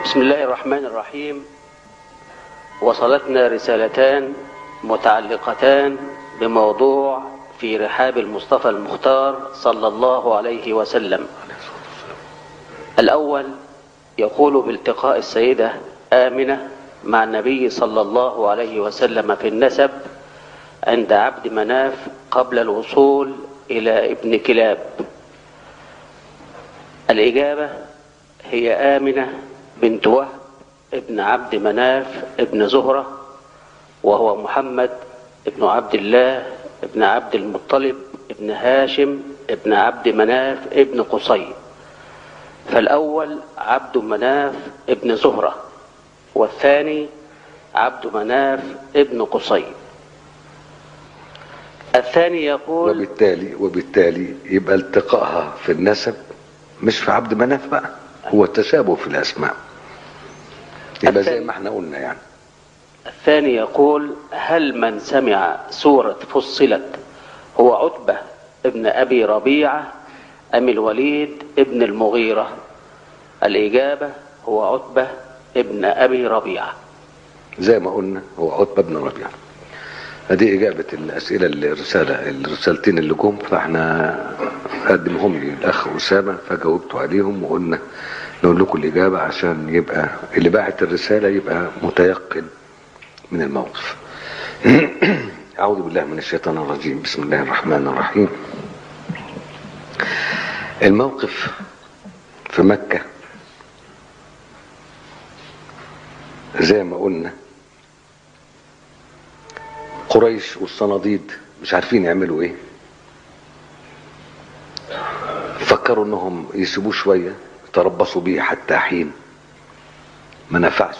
بسم الله الرحمن الرحيم وصلتنا رسالتان متعلقتان بموضوع في رحاب المصطفى المختار صلى الله عليه وسلم الأول يقول بالتقاء السيدة آمنة مع النبي صلى الله عليه وسلم في النسب عند عبد مناف قبل الوصول إلى ابن كلاب الإجابة هي آمنة بنت وهب ابن عبد مناف ابن زهرة وهو محمد ابن عبد الله ابن عبد المطلب ابن هاشم ابن عبد مناف ابن قصي فالأول عبد مناف ابن زهرة والثاني عبد مناف ابن قصي الثاني يقول وبالتالي وبالتالي يبقى التقائها في النسب مش في عبد مناف بقى هو تشابه في الاسماء يبقى زي ما احنا قلنا يعني الثاني يقول هل من سمع سورة فصلت هو عتبة ابن أبي ربيعة أم الوليد ابن المغيرة الإجابة هو عتبة ابن أبي ربيعة زي ما قلنا هو عتبة بن ربيعة هذه إجابة الأسئلة الرسالة الرسالتين اللي جم فاحنا قدمهم لي الأخ أسامة فجاوبت عليهم وقلنا نقول لكم الإجابة عشان يبقى اللي باعت الرسالة يبقى متيقن من الموقف أعوذ بالله من الشيطان الرجيم بسم الله الرحمن الرحيم الموقف في مكة زي ما قلنا قريش والصناديد مش عارفين يعملوا ايه فكروا انهم يسيبوه شوية يتربصوا بيه حتى حين ما نفعش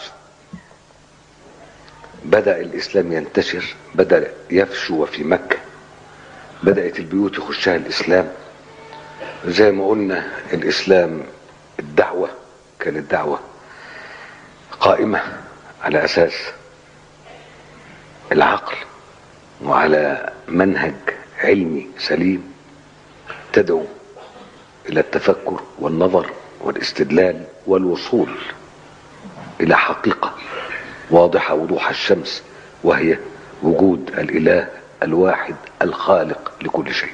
بدأ الإسلام ينتشر بدأ يفشو في مكة بدأت البيوت يخشها الإسلام زي ما قلنا الإسلام الدعوة كانت دعوة قائمة على أساس العقل وعلى منهج علمي سليم تدعو إلى التفكر والنظر والاستدلال والوصول إلى حقيقة واضحة وضوح الشمس وهي وجود الإله الواحد الخالق لكل شيء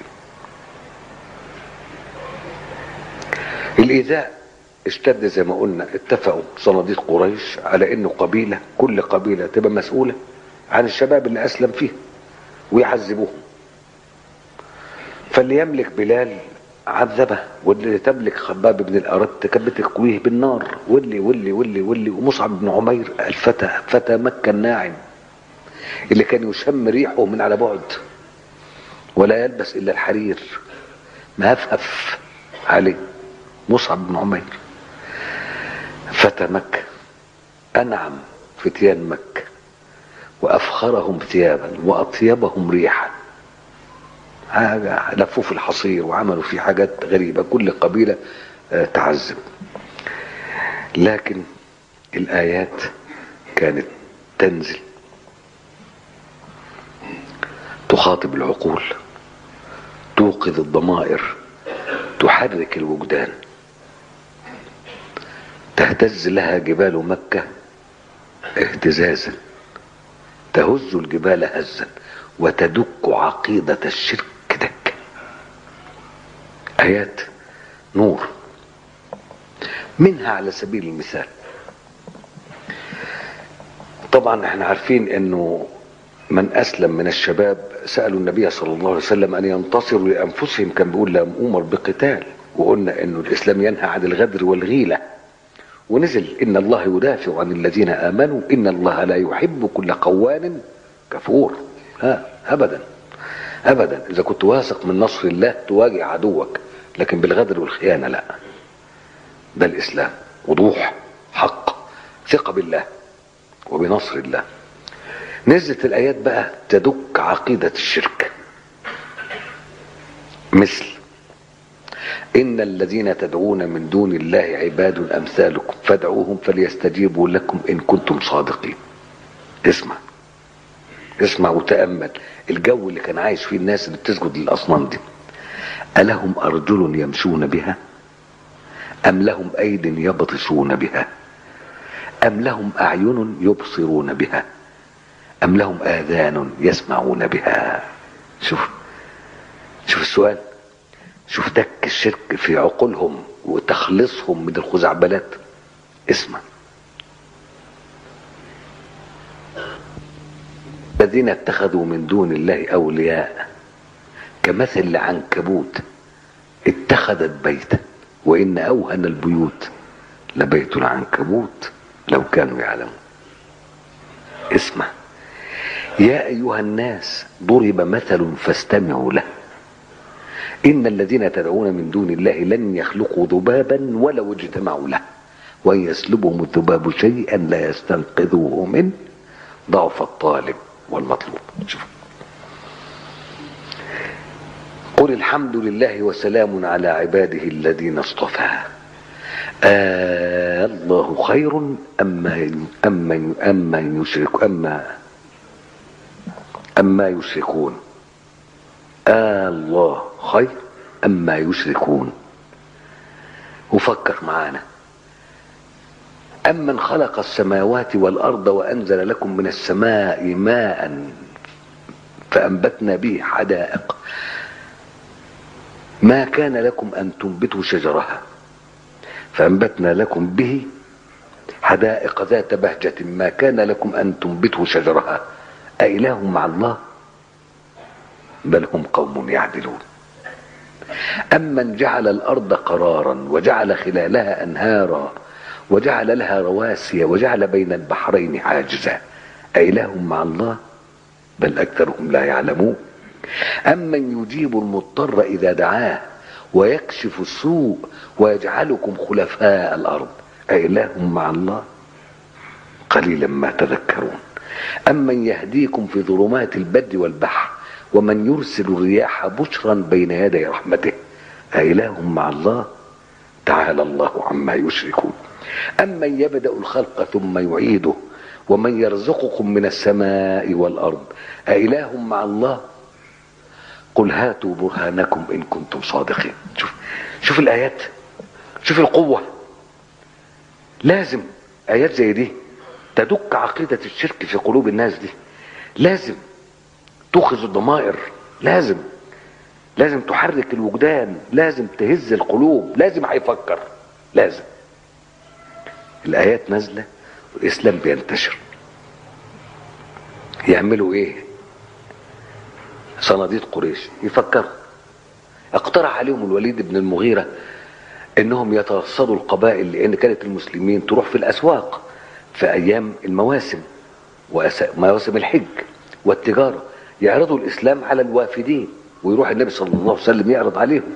الإيذاء اشتد زي ما قلنا اتفقوا صناديق قريش على انه قبيلة كل قبيلة تبقى مسؤولة عن الشباب اللي اسلم فيه ويعذبوهم فاللي يملك بلال عذبه واللي تملك خباب بن الأرت كانت بتكويه بالنار واللي واللي واللي واللي ومصعب بن عمير الفتى فتى مكة الناعم اللي كان يشم ريحه من على بعد ولا يلبس إلا الحرير مهفهف عليه مصعب بن عمير فتى مكة أنعم فتيان مكة وأفخرهم ثيابا وأطيبهم ريحا حاجة لفوه في الحصير وعملوا فيه حاجات غريبة كل قبيلة تعذب لكن الآيات كانت تنزل تخاطب العقول توقظ الضمائر تحرك الوجدان تهتز لها جبال مكة اهتزازا تهز الجبال هزا وتدك عقيدة الشرك دك آيات نور منها على سبيل المثال طبعا احنا عارفين انه من اسلم من الشباب سالوا النبي صلى الله عليه وسلم ان ينتصروا لانفسهم كان بيقول لهم امر بقتال وقلنا انه الاسلام ينهى عن الغدر والغيله ونزل ان الله يدافع عن الذين امنوا ان الله لا يحب كل قوان كفور ها ابدا ابدا اذا كنت واثق من نصر الله تواجه عدوك لكن بالغدر والخيانه لا ده الاسلام وضوح حق ثقه بالله وبنصر الله نزلت الايات بقى تدك عقيده الشرك مثل ان الذين تدعون من دون الله عباد امثالكم فادعوهم فليستجيبوا لكم ان كنتم صادقين اسمع اسمع وتامل الجو اللي كان عايش فيه الناس اللي بتسجد للاصنام دي الهم ارجل يمشون بها ام لهم ايد يبطشون بها أم لهم أعين يبصرون بها أم لهم آذان يسمعون بها شوف شوف السؤال شوف دك الشرك في عقولهم وتخلصهم من الخزعبلات اسمع الذين اتخذوا من دون الله أولياء كمثل العنكبوت اتخذت بيتا وإن أوهن البيوت لبيت العنكبوت لو كانوا يعلمون اسمع يا أيها الناس ضرب مثل فاستمعوا له إن الذين تدعون من دون الله لن يخلقوا ذبابا ولو اجتمعوا له وإن يسلبهم الذباب شيئا لا يستنقذوه منه ضعف الطالب والمطلوب شوف قل الحمد لله وسلام على عباده الذين اصطفى آه الله خير أما أما أما يشرك أما أما يشركون آه الله خير أما يشركون وفكر معانا أمن خلق السماوات والأرض وأنزل لكم من السماء ماء فأنبتنا به حدائق ما كان لكم أن تنبتوا شجرها فأنبتنا لكم به حدائق ذات بهجة ما كان لكم أن تنبتوا شجرها أإله مع الله بل هم قوم يعدلون أمن جعل الأرض قرارا وجعل خلالها أنهارا وجعل لها رواسي وجعل بين البحرين حاجزا أإله مع الله بل أكثرهم لا يعلمون أمن يجيب المضطر إذا دعاه ويكشف السوء ويجعلكم خلفاء الأرض أإله مع الله قليلا ما تذكرون أمن يهديكم في ظلمات البر والبحر ومن يرسل الرياح بشرا بين يدي رحمته أإله مع الله تعالى الله عما يشركون أمن يبدأ الخلق ثم يعيده ومن يرزقكم من السماء والأرض أإله مع الله قل هاتوا برهانكم إن كنتم صادقين شوف شوف الآيات شوف القوة لازم آيات زي دي تدك عقيدة الشرك في قلوب الناس دي لازم تخذ الضمائر لازم لازم تحرك الوجدان لازم تهز القلوب لازم هيفكر لازم الآيات نازلة والإسلام بينتشر يعملوا إيه صناديد قريش يفكروا اقترح عليهم الوليد بن المغيرة انهم يترصدوا القبائل لان كانت المسلمين تروح في الاسواق في ايام المواسم ومواسم الحج والتجارة يعرضوا الاسلام على الوافدين ويروح النبي صلى الله عليه وسلم يعرض عليهم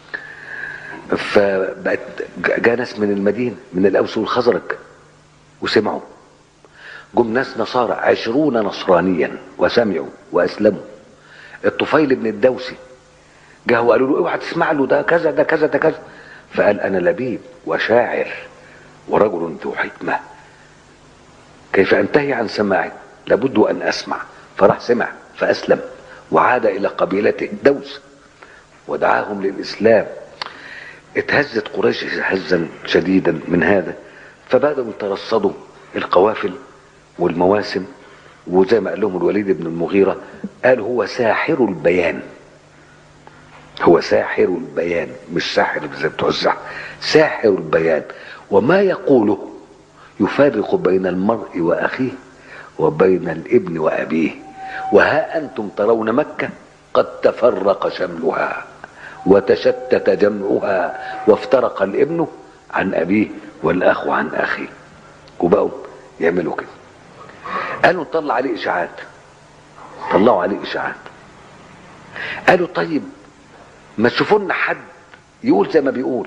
فبقت جاء ناس من المدينة من الاوس والخزرج وسمعوا جم ناس نصارى عشرون نصرانيا وسمعوا واسلموا الطفيل بن الدوسي جاء وقالوا له اوعى تسمع له ده كذا ده كذا ده كذا فقال انا لبيب وشاعر ورجل ذو حكمه كيف انتهي عن سماعه لابد ان اسمع فراح سمع فاسلم وعاد الى قبيلته دوس ودعاهم للاسلام اتهزت قريش هزا شديدا من هذا فبداوا يترصدوا القوافل والمواسم وزي ما قال لهم الوليد بن المغيرة قال هو ساحر البيان هو ساحر البيان مش ساحر زي بتوع السحر ساحر البيان وما يقوله يفرق بين المرء واخيه وبين الابن وابيه وها انتم ترون مكه قد تفرق شملها وتشتت جمعها وافترق الابن عن ابيه والاخ عن اخيه وبقوا يعملوا كده قالوا نطلع عليه اشاعات طلعوا عليه اشاعات قالوا طيب ما تشوفوا لنا حد يقول زي ما بيقول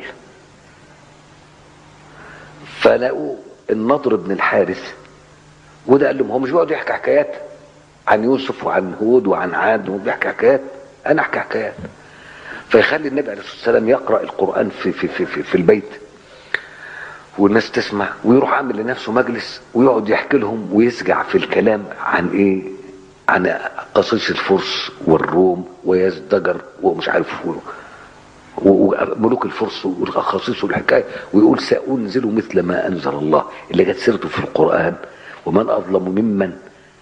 فلقوا النضر بن الحارث وده قال لهم هو مش بيقعد يحكي حكايات عن يوسف وعن هود وعن عاد وبيحكي حكايات انا احكي حكايات فيخلي النبي عليه الصلاه والسلام يقرا القران في في في في, في البيت والناس تسمع ويروح عامل لنفسه مجلس ويقعد يحكي لهم ويسجع في الكلام عن ايه عن قصيص الفرس والروم ويزدجر ومش عارف يقولوا وملوك الفرس والاخاصيص والحكايه ويقول سانزل مثل ما انزل الله اللي جت سيرته في القران ومن اظلم ممن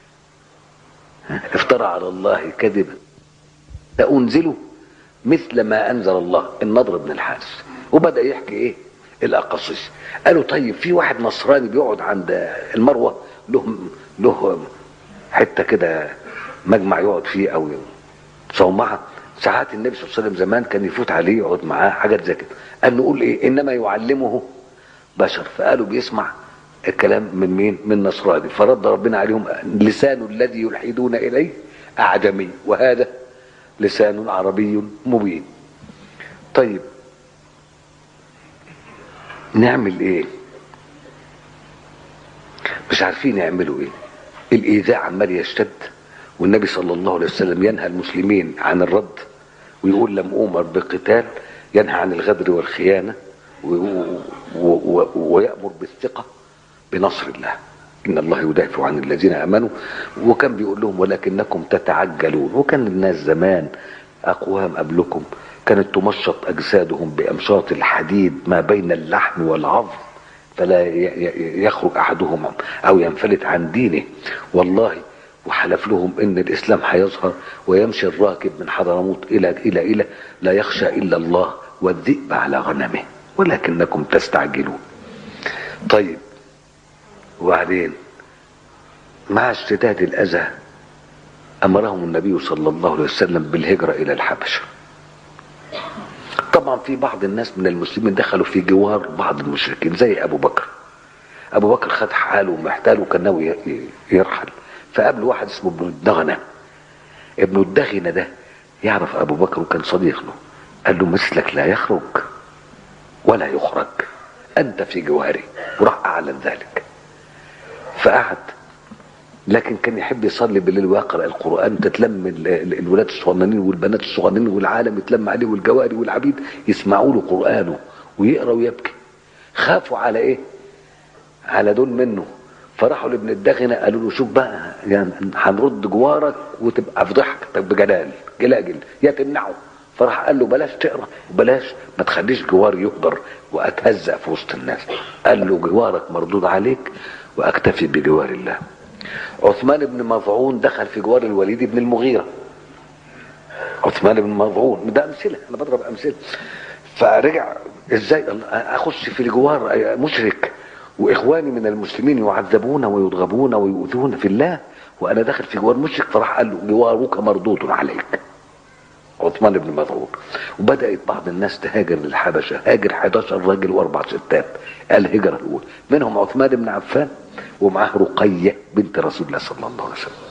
افترى على الله كذبا سانزله مثل ما انزل الله النضر بن الحارث وبدا يحكي ايه الاقاصيص قالوا طيب في واحد نصراني بيقعد عند المروه له له حته كده مجمع يقعد فيه او صومعه ساعات النبي صلى الله عليه وسلم زمان كان يفوت عليه يقعد معاه حاجات زي كده قال نقول ايه انما يعلمه بشر فقالوا بيسمع الكلام من مين من نصراني فرد ربنا عليهم لسان الذي يلحدون اليه اعجمي وهذا لسان عربي مبين طيب نعمل ايه مش عارفين يعملوا ايه الايذاء عمال يشتد والنبي صلى الله عليه وسلم ينهى المسلمين عن الرد ويقول لم أؤمر بقتال ينهى عن الغدر والخيانة ويأمر بالثقة بنصر الله إن الله يدافع عن الذين آمنوا وكان بيقول لهم ولكنكم تتعجلون وكان الناس زمان أقوام قبلكم كانت تمشط أجسادهم بأمشاط الحديد ما بين اللحم والعظم فلا يخرج أحدهم أو ينفلت عن دينه والله وحلف لهم ان الاسلام هيظهر ويمشي الراكب من حضرموت الى الى الى لا يخشى الا الله والذئب على غنمه ولكنكم تستعجلون طيب وبعدين مع اشتداد الاذى امرهم النبي صلى الله عليه وسلم بالهجره الى الحبشه طبعا في بعض الناس من المسلمين دخلوا في جوار بعض المشركين زي ابو بكر ابو بكر خد حاله ومحتاله وكان ناوي يرحل فقابله واحد اسمه ابن الدغنة ابن الدغنة ده يعرف ابو بكر وكان صديق له قال له مثلك لا يخرج ولا يخرج انت في جواري وراح اعلن ذلك فقعد لكن كان يحب يصلي بالليل ويقرا القران تتلم الولاد الصغننين والبنات الصغننين والعالم يتلم عليه والجواري والعبيد يسمعوا له قرانه ويقرا ويبكي خافوا على ايه على دول منه فراحوا لابن الدغنة قالوا له شوف بقى يعني هنرد جوارك وتبقى في ضحكتك بجلال جلاجل يا تمنعه فراح قال له بلاش تقرا وبلاش ما تخليش جواري يهدر واتهزأ في وسط الناس قال له جوارك مردود عليك واكتفي بجوار الله عثمان بن مظعون دخل في جوار الوليد بن المغيرة عثمان بن مظعون ده امثله انا بضرب امثله فرجع ازاي اخش في الجوار مشرك واخواني من المسلمين يعذبون ويضغبون ويؤذون في الله وانا داخل في جوار مشرك فراح قال له جوارك مردود عليك عثمان بن مظعون وبدات بعض الناس تهاجر للحبشه هاجر 11 راجل واربع ستات الهجره الاولى منهم عثمان بن عفان ومعاه رقيه بنت رسول الله صلى الله عليه وسلم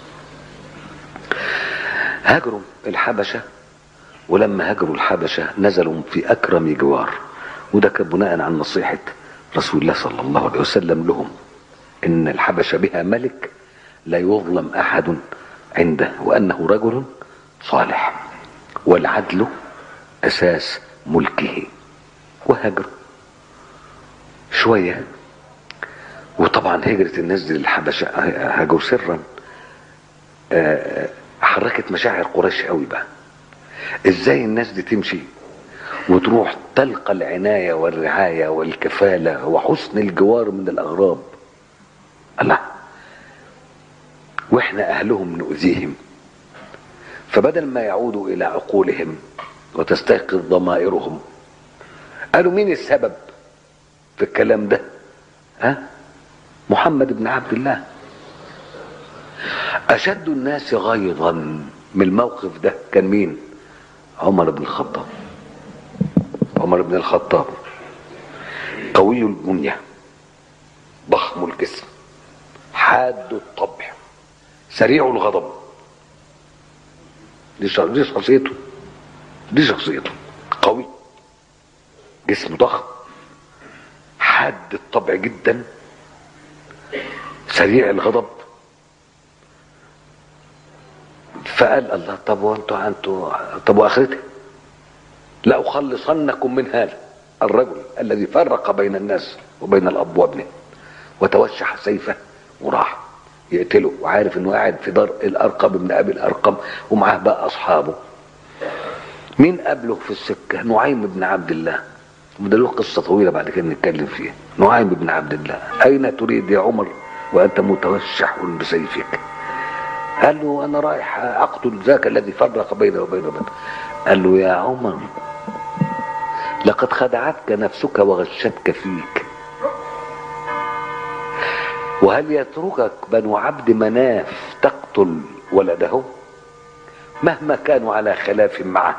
هاجروا الحبشه ولما هاجروا الحبشه نزلوا في اكرم جوار وده كان بناء عن نصيحه رسول الله صلى الله عليه وسلم لهم ان الحبشه بها ملك لا يظلم احد عنده وانه رجل صالح والعدل اساس ملكه وهاجروا شويه وطبعا هجرة الناس دي للحبشة هاجروا سرا حركت مشاعر قريش قوي بقى ازاي الناس دي تمشي وتروح تلقى العناية والرعاية والكفالة وحسن الجوار من الأغراب الله واحنا أهلهم نؤذيهم فبدل ما يعودوا إلى عقولهم وتستيقظ ضمائرهم قالوا مين السبب في الكلام ده ها محمد بن عبد الله أشد الناس غيظا من الموقف ده كان مين عمر بن الخطاب عمر بن الخطاب قوي البنية ضخم الجسم حاد الطبع سريع الغضب دي دي شخصيته دي شخصيته قوي جسم ضخم حاد الطبع جدا سريع الغضب فقال الله طب وانتوا انتوا طب واخرتها لأخلصنكم من هذا الرجل الذي فرق بين الناس وبين الأب وابنه وتوشح سيفه وراح يقتله وعارف انه قاعد في دار الارقم ابن ابي الارقم ومعاه بقى اصحابه مين قابله في السكة نعيم بن عبد الله وده له قصة طويلة بعد كده نتكلم فيها نعيم بن عبد الله أين تريد يا عمر وأنت متوشح بسيفك قال له أنا رايح أقتل ذاك الذي فرق بيني وبين بدر قال له يا عمر لقد خدعتك نفسك وغشتك فيك وهل يتركك بنو عبد مناف تقتل ولده مهما كانوا على خلاف معه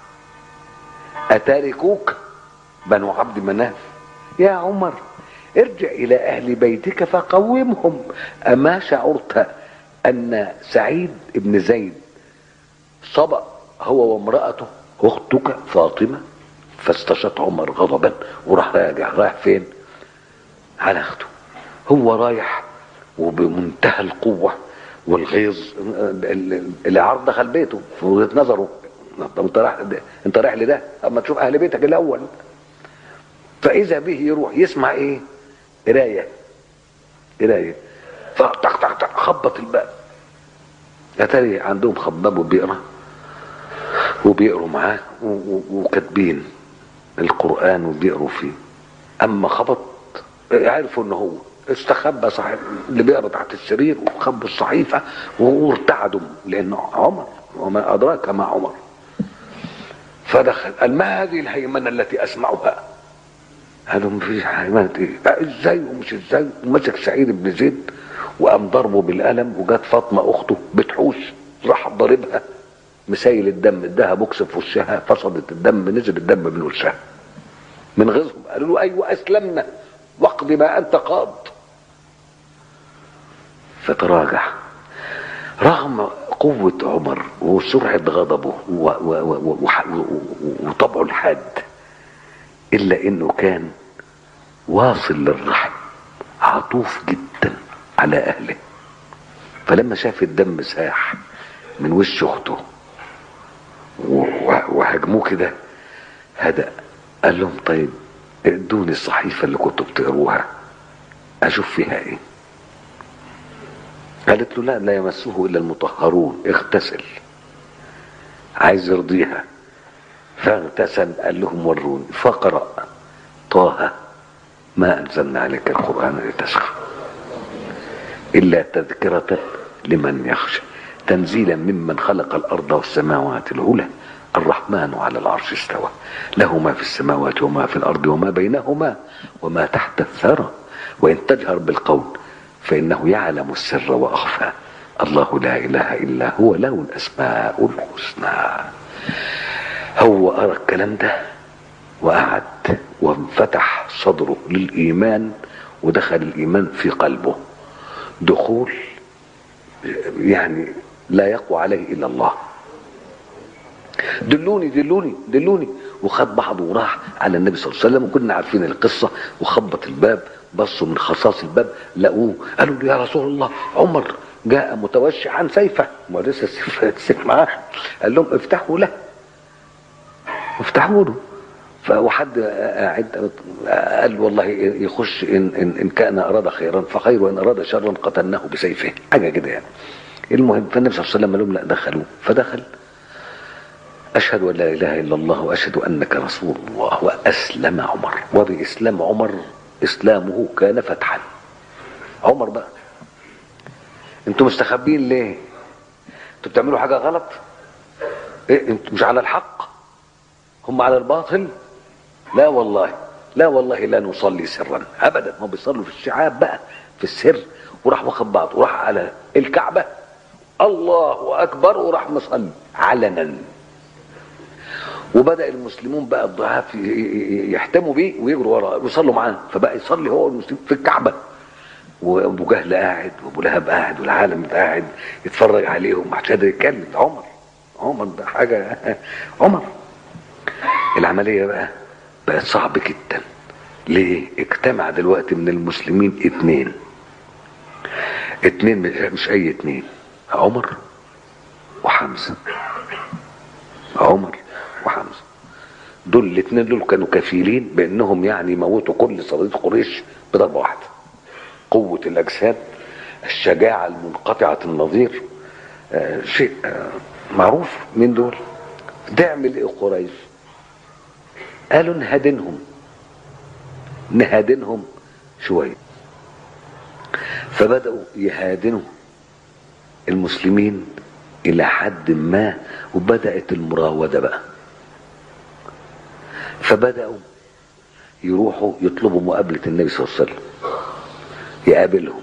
أتاركوك بنو عبد مناف يا عمر ارجع إلى أهل بيتك فقومهم أما شعرت أن سعيد بن زيد صبأ هو وامرأته أختك فاطمة فاستشط عمر غضبا وراح راجع رايح فين على أخته هو رايح وبمنتهى القوة والغيظ العرض دخل بيته في وجهة نظره طب انت رايح انت رايح لده اما تشوف اهل بيتك الاول فاذا به يروح يسمع ايه قرايه قرايه فطق طق طق خبط الباب اتاري عندهم خباب وبيقرا وبيقروا معاه وكاتبين القران وبيقروا فيه اما خبط عرفوا ان هو استخبى صاحب اللي بيقرا تحت السرير وخبوا الصحيفه وارتعدوا لانه عمر وما ادراك ما عمر فدخل قال ما هذه الهيمنه التي اسمعها قالوا مفيش هيمنه ايه ازاي ومش ازاي ومسك سعيد بن زيد وقام ضربه بالقلم وجت فاطمه اخته بتحوش راح ضاربها مسيل الدم اداها بوكس في وشها فصلت الدم نزل الدم من وشها من غيظهم قالوا له ايوه اسلمنا واقض ما انت قاض فتراجع رغم قوة عمر وسرعة غضبه وطبعه الحاد إلا إنه كان واصل للرحم عطوف جدا على أهله فلما شاف الدم ساح من وش أخته وهجموه كده هدأ قال لهم طيب ادوني الصحيفة اللي كنتوا بتقروها أشوف فيها إيه قالت له لا لا يمسه الا المطهرون اغتسل عايز يرضيها فاغتسل قال لهم وروني فقرأ طه ما أنزلنا عليك القرآن لتشقى إلا تذكرة لمن يخشى تنزيلا ممن خلق الأرض والسماوات العلى الرحمن على العرش استوى له ما في السماوات وما في الأرض وما بينهما وما تحت الثرى وإن تجهر بالقول فإنه يعلم السر وأخفى الله لا إله إلا هو له الأسماء الحسنى هو أرى الكلام ده وقعد وانفتح صدره للإيمان ودخل الإيمان في قلبه دخول يعني لا يقوى عليه إلا الله دلوني دلوني دلوني وخد بعضه وراح على النبي صلى الله عليه وسلم وكنا عارفين القصة وخبط الباب بصوا من خصاص الباب لقوه قالوا له يا رسول الله عمر جاء متوشحا سيفه ما لسه السيف السيف معاه قال لهم افتحوا له افتحوا له فوحد قاعد قال والله يخش إن, إن, إن كان أراد خيرا فخير وإن أراد شرا قتلناه بسيفه حاجة كده يعني المهم فالنبي صلى الله عليه وسلم قال لهم لا دخلوا فدخل أشهد أن لا إله إلا الله وأشهد أنك رسول الله وأسلم عمر وبإسلام عمر إسلامه كان فتحا عمر بقى انتوا مستخبين ليه انتوا بتعملوا حاجة غلط ايه انتوا مش على الحق هم على الباطل لا والله لا والله لا نصلي سرا ابدا هم بيصلوا في الشعاب بقى في السر وراح واخد بعض وراح على الكعبة الله اكبر وراح مصلي علنا وبدا المسلمون بقى الضعاف يحتموا بيه ويجروا وراه ويصلوا معاه فبقى يصلي هو المسلم في الكعبه وابو جهل قاعد وابو لهب قاعد والعالم قاعد يتفرج عليهم مش قادر يتكلم عمر عمر ده حاجه عمر العمليه بقى بقت صعبه جدا ليه اجتمع دلوقتي من المسلمين اتنين اتنين مش اي اتنين عمر وحمزه عمر وحمزه دول الاثنين دول كانوا كفيلين بانهم يعني يموتوا كل صليب قريش بضربه واحده قوه الاجساد الشجاعه المنقطعه النظير آه شيء آه معروف من دول تعمل ايه قريش قالوا نهدنهم نهادنهم شوية فبدأوا يهادنوا المسلمين إلى حد ما وبدأت المراودة بقى فبدأوا يروحوا يطلبوا مقابلة النبي صلى الله عليه وسلم يقابلهم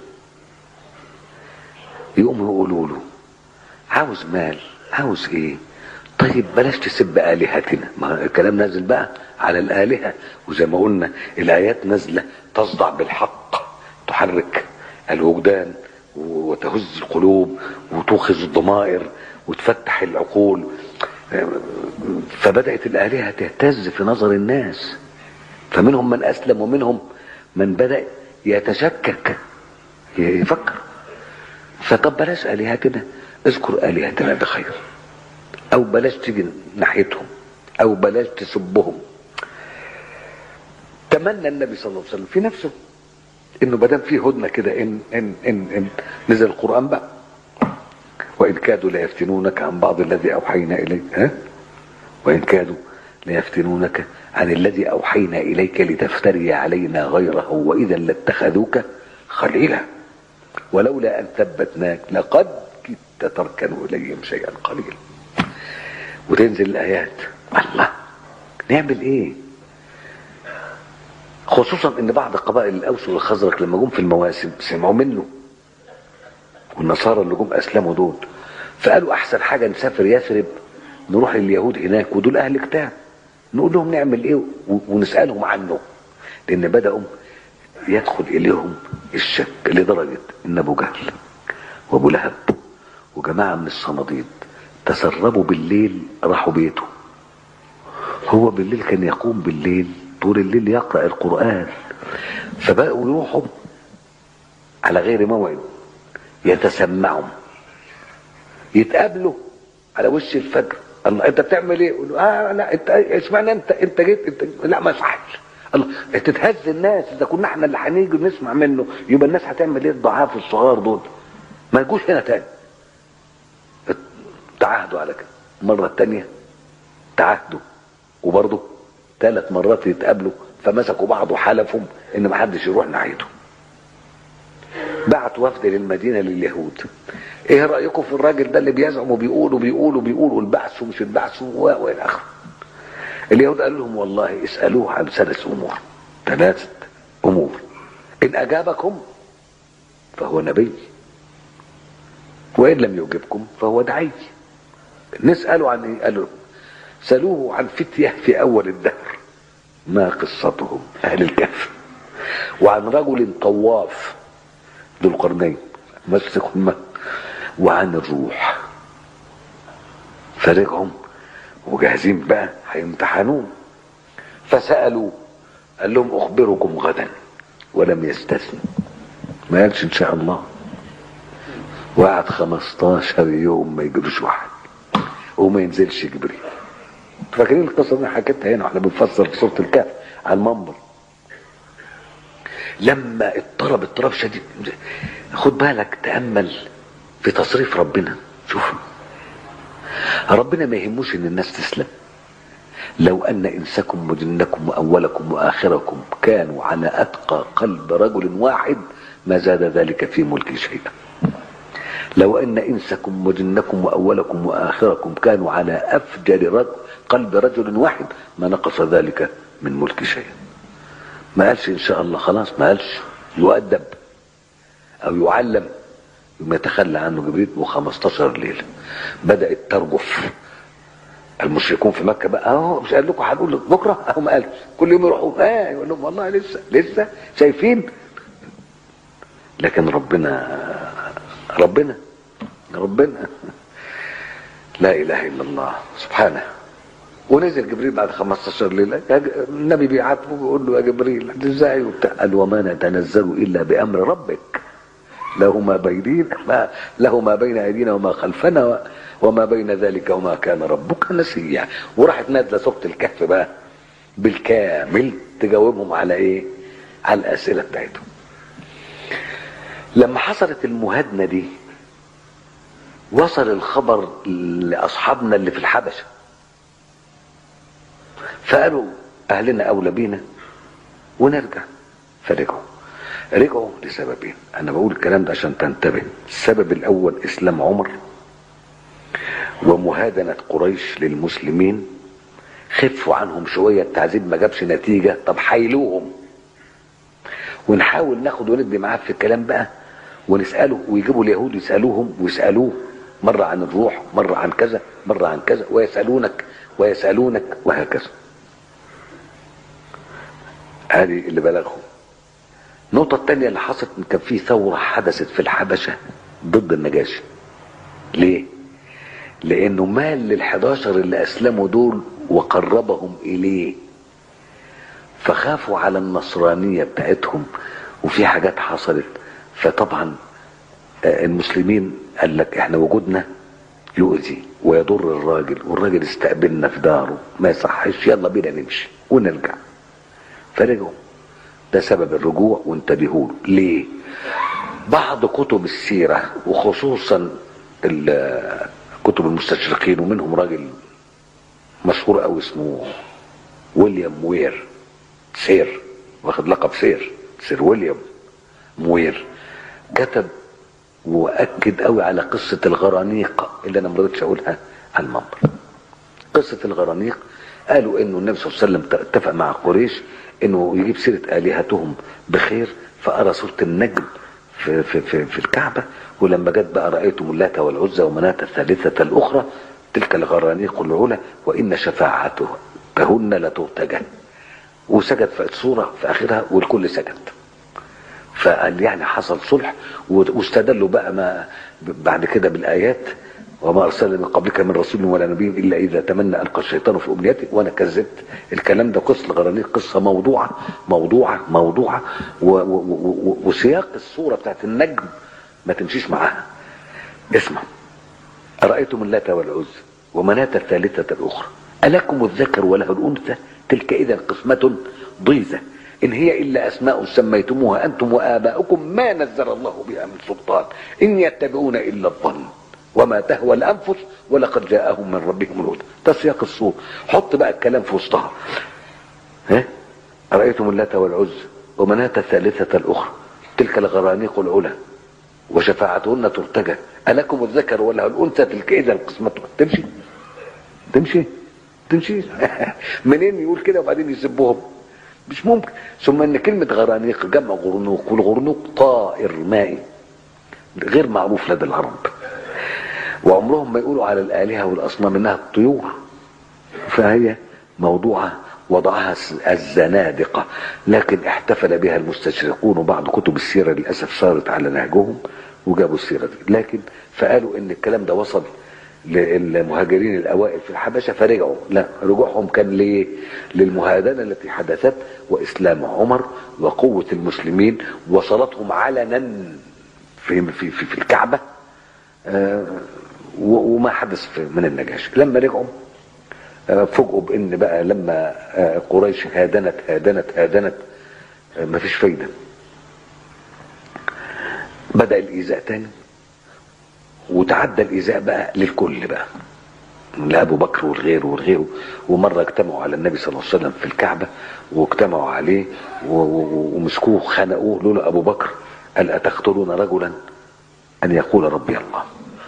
يقوموا يقولوا له عاوز مال عاوز ايه طيب بلاش تسب آلهتنا ما الكلام نازل بقى على الآلهة وزي ما قلنا الآيات نازلة تصدع بالحق تحرك الوجدان وتهز القلوب وتوخز الضمائر وتفتح العقول فبدأت الآلهة تهتز في نظر الناس فمنهم من أسلم ومنهم من بدأ يتشكك يفكر فطب بلاش آلهتنا اذكر آلهتنا بخير أو بلاش تيجي ناحيتهم أو بلاش تسبهم تمنى النبي صلى الله عليه وسلم في نفسه انه ما دام في هدنه كده إن, ان ان ان نزل القران بقى وان كادوا ليفتنونك عن بعض الذي اوحينا اليك ها وان كادوا ليفتنونك عن الذي اوحينا اليك لتفتري علينا غيره واذا لاتخذوك خليلا ولولا ان ثبتناك لقد كدت تركن اليهم شيئا قليلا وتنزل الايات الله نعمل ايه خصوصا ان بعض قبائل الاوس والخزرج لما جم في المواسم سمعوا منه والنصارى اللي جم اسلموا دول فقالوا احسن حاجه نسافر يثرب نروح لليهود هناك ودول اهل كتاب نقول لهم نعمل ايه ونسالهم عنه لان بداوا يدخل اليهم الشك لدرجه ان ابو جهل وابو لهب وجماعه من الصناديد تسربوا بالليل راحوا بيته هو بالليل كان يقوم بالليل طول الليل يقرأ القرآن فبقوا يروحوا على غير موعد يتسمعوا يتقابلوا على وش الفجر الله انت بتعمل ايه؟ يقول اه لا انت اشمعنى انت انت جيت انت لا ما صحش الله تتهز الناس اذا كنا احنا اللي هنيجي نسمع منه يبقى الناس هتعمل ايه الضعاف الصغار دول؟ ما يجوش هنا تاني تعاهدوا على كده المره الثانيه تعاهدوا وبرضه ثلاث مرات يتقابلوا فمسكوا بعض وحلفهم ان ما حدش يروح ناحيته بعت وفد للمدينه لليهود ايه رايكم في الراجل ده اللي بيزعم وبيقول وبيقول وبيقول والبعث ومش البعث والى اخره اليهود قال لهم والله اسالوه عن ثلاث امور ثلاثه امور ان اجابكم فهو نبي وان لم يجبكم فهو دعي نساله عن ايه قالوا سألوه عن فتية في أول الدهر ما قصتهم أهل الكهف وعن رجل طواف ذو القرنين مسكهم وعن الروح فرجعهم وجاهزين بقى هيمتحنون فسألوا قال لهم أخبركم غدا ولم يستثنوا ما قالش إن شاء الله وقعد 15 يوم ما يجيبوش واحد وما ينزلش جبريل فاكرين القصه دي حكيتها هنا واحنا بنفسر في سوره الكهف على المنبر لما اضطرب اضطراب شديد خد بالك تامل في تصريف ربنا شوف ربنا ما يهموش ان الناس تسلم لو ان انسكم وجنكم واولكم واخركم كانوا على اتقى قلب رجل واحد ما زاد ذلك في ملكي شيئا لو ان انسكم وجنكم واولكم واخركم كانوا على افجر رجل قلب رجل واحد ما نقص ذلك من ملك شيئا ما قالش ان شاء الله خلاص ما قالش يؤدب او يعلم يوم يتخلى عنه جبريل و15 ليله بدات ترجف المشركون في مكه بقى اهو مش قال لكم هنقول بكره اهو ما قالش كل يوم يروحوا اه يقول لهم والله لسه لسه شايفين لكن ربنا ربنا ربنا لا اله الا الله سبحانه ونزل جبريل بعد 15 ليله النبي بيعاتبه بيقول له يا جبريل ازاي وبتاع قال وما نتنزل الا بامر ربك له ما بيننا ما له ما بين ايدينا وما خلفنا وما بين ذلك وما كان ربك نسيا وراحت نازله سوره الكهف بقى بالكامل تجاوبهم على ايه؟ على الاسئله بتاعتهم. لما حصلت المهادنه دي وصل الخبر لاصحابنا اللي في الحبشه فقالوا اهلنا اولى بينا ونرجع فرجعوا رجعوا لسببين انا بقول الكلام ده عشان تنتبه السبب الاول اسلام عمر ومهادنة قريش للمسلمين خفوا عنهم شوية التعذيب ما جابش نتيجة طب حيلوهم ونحاول ناخد وندي معاه في الكلام بقى ونسأله ويجيبوا اليهود يسألوهم ويسألوه مرة عن الروح مرة عن كذا مرة عن كذا ويسألونك ويسألونك وهكذا هذه اللي بلغهم النقطة الثانية اللي حصلت إن كان في ثورة حدثت في الحبشة ضد النجاشي ليه؟ لأنه مال لل11 اللي أسلموا دول وقربهم إليه فخافوا على النصرانية بتاعتهم وفي حاجات حصلت فطبعا آه، المسلمين قال لك احنا وجودنا يؤذي ويضر الراجل والراجل استقبلنا في داره ما يصحش يلا بينا نمشي ونرجع فرجعوا ده سبب الرجوع وانتبهوا له. ليه بعض كتب السيرة وخصوصا ال- كتب المستشرقين ومنهم راجل مشهور قوي اسمه ويليام وير سير واخد لقب سير سير ويليام موير كتب واكد قوي على قصه الغرانيق اللي انا ما رضيتش اقولها على المنبر قصه الغرانيق قالوا انه النبي صلى الله عليه وسلم اتفق مع قريش انه يجيب سيره الهتهم بخير فارى سوره النجم في في في, في الكعبه ولما جت بقى رايتم اللات والعزى ومناه الثالثه الاخرى تلك الغرانيق العلى وان شفاعتهن لترتجى وسجد في الصوره في اخرها والكل سجد فقال يعني حصل صلح واستدلوا بقى ما بعد كده بالايات وما ارسلنا من قبلك من رسول ولا نبي الا اذا تمنى القى الشيطان في امنيته وانا كذبت الكلام ده قصه الغرانيق قصه موضوعه موضوعه موضوعه و و و وسياق الصوره بتاعت النجم ما تمشيش معاها اسمع ارايتم اللات والعزى ومناه الثالثه الاخرى الكم الذكر وله الانثى تلك اذا قسمه ضيزه إن هي إلا أسماء سميتموها أنتم وآباؤكم ما نزل الله بها من سلطان إن يتبعون إلا الظن وما تهوى الأنفس ولقد جاءهم من ربهم الهدى ده سياق الصور حط بقى الكلام في وسطها ها أرأيتم اللات والعزى ومناة الثالثة الأخرى تلك الغرانيق العلا وشفاعتهن ترتجى ألكم الذكر وله الأنثى تلك إذا القسمة تمشي تمشي تمشي منين يقول كده وبعدين يسبهم مش ممكن ثم ان كلمة غرانيق جمع غرنوق والغرنوق طائر مائي غير معروف لدى العرب وعمرهم ما يقولوا على الآلهة والأصنام إنها الطيور فهي موضوعة وضعها الزنادقة لكن احتفل بها المستشرقون وبعض كتب السيرة للأسف صارت على نهجهم وجابوا السيرة دي لكن فقالوا إن الكلام ده وصل للمهاجرين الاوائل في الحبشه فرجعوا لا رجوعهم كان ليه للمهادنه التي حدثت واسلام عمر وقوه المسلمين وصلتهم علنا في في في, في الكعبه آه وما حدث في من النجاشي لما رجعوا آه فوجئوا بان بقى لما آه قريش هادنت هادنت هادنت آه مفيش فايده بدا الايذاء تاني وتعدى الايذاء بقى للكل بقى لابو بكر والغير والغيره ومره اجتمعوا على النبي صلى الله عليه وسلم في الكعبه واجتمعوا عليه ومسكوه خنقوه لولا ابو بكر قال اتقتلون رجلا ان يقول ربي الله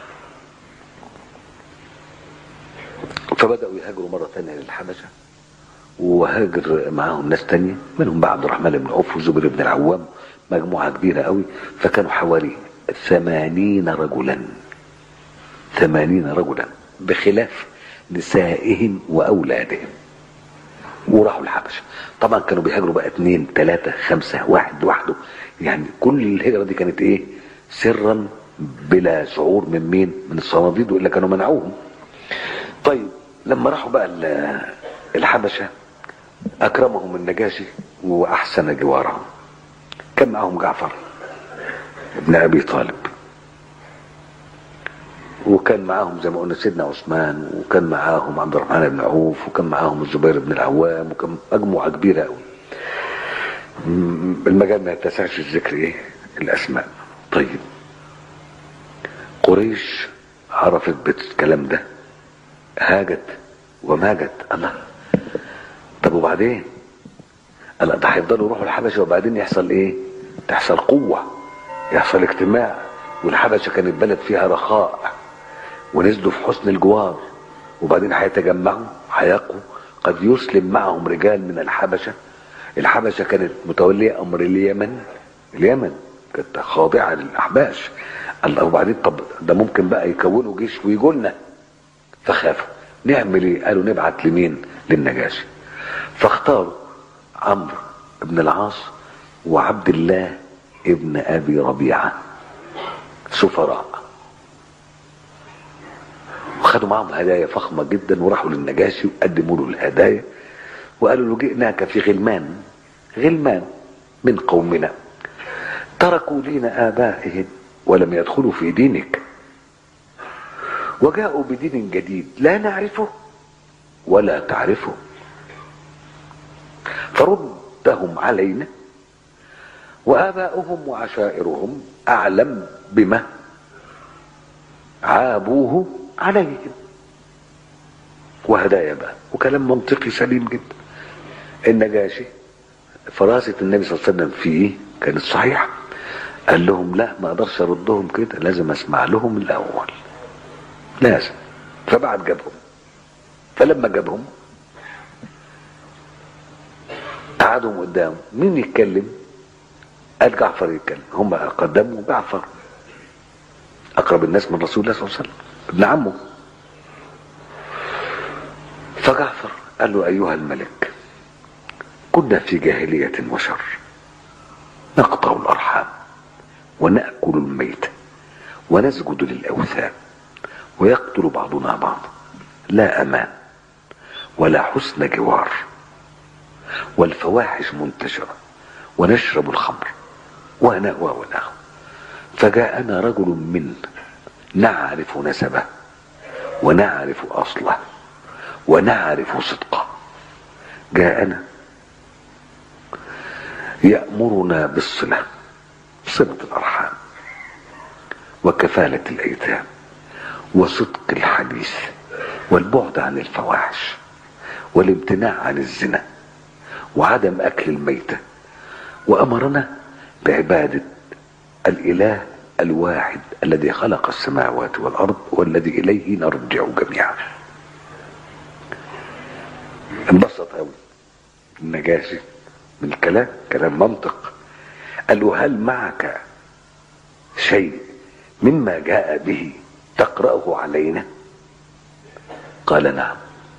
فبداوا يهاجروا مره ثانيه للحبشه وهاجر معاهم ناس تانية منهم بقى عبد الرحمن بن عوف وزبير بن العوام مجموعه كبيره قوي فكانوا حوالي ثمانين رجلا ثمانين رجلا بخلاف نسائهم وأولادهم وراحوا الحبشة طبعا كانوا بيهاجروا بقى اتنين تلاتة خمسة واحد لوحده يعني كل الهجرة دي كانت ايه سرا بلا شعور من مين من الصناديد وإلا كانوا منعوهم طيب لما راحوا بقى الحبشة أكرمهم النجاشي وأحسن جوارهم كان معهم جعفر ابن ابي طالب وكان معاهم زي ما قلنا سيدنا عثمان وكان معاهم عبد الرحمن بن عوف وكان معاهم الزبير بن العوام وكان مجموعه كبيره قوي المجال ما يتسعش الذكر ايه الاسماء طيب قريش عرفت بالكلام ده هاجت وماجت الله طب وبعدين قال ده هيفضلوا يروحوا الحبشه وبعدين يحصل ايه تحصل قوه يحصل اجتماع والحبشه كانت بلد فيها رخاء ونزلوا في حسن الجوار وبعدين هيتجمعوا هيقوا قد يسلم معهم رجال من الحبشه الحبشه كانت متوليه امر اليمن اليمن كانت خاضعه للاحباش الله وبعدين طب ده ممكن بقى يكونوا جيش ويجوا لنا فخافوا نعمل ايه قالوا نبعت لمين للنجاشي فاختاروا عمرو بن العاص وعبد الله ابن ابي ربيعه سفراء وخدوا معهم هدايا فخمه جدا وراحوا للنجاشي وقدموا له الهدايا وقالوا له جئناك في غلمان غلمان من قومنا تركوا دين ابائهم ولم يدخلوا في دينك وجاءوا بدين جديد لا نعرفه ولا تعرفه فردهم علينا وآباؤهم وعشائرهم أعلم بما عابوه عليهم وهدايا بقى وكلام منطقي سليم جدا النجاشي فراسة النبي صلى الله عليه وسلم فيه كانت صحيحة قال لهم لا ما اقدرش اردهم كده لازم اسمع لهم الاول لازم فبعد جابهم فلما جابهم قعدهم قدامه مين يتكلم قال جعفر يتكلم هم قدموا جعفر اقرب الناس من رسول الله صلى الله عليه وسلم ابن عمه فجعفر قال له ايها الملك كنا في جاهليه وشر نقطع الارحام وناكل الميت ونسجد للاوثان ويقتل بعضنا بعضا لا امان ولا حسن جوار والفواحش منتشره ونشرب الخمر ونأوى ونأوى فجاءنا رجل من نعرف نسبه ونعرف اصله ونعرف صدقه جاءنا يأمرنا بالصلة صلة الأرحام وكفالة الأيتام وصدق الحديث والبعد عن الفواحش والامتناع عن الزنا وعدم أكل الميتة وأمرنا بعبادة الإله الواحد الذي خلق السماوات والأرض والذي إليه نرجع جميعا انبسط قوي النجاشي من الكلام كلام منطق قال له هل معك شيء مما جاء به تقرأه علينا قال نعم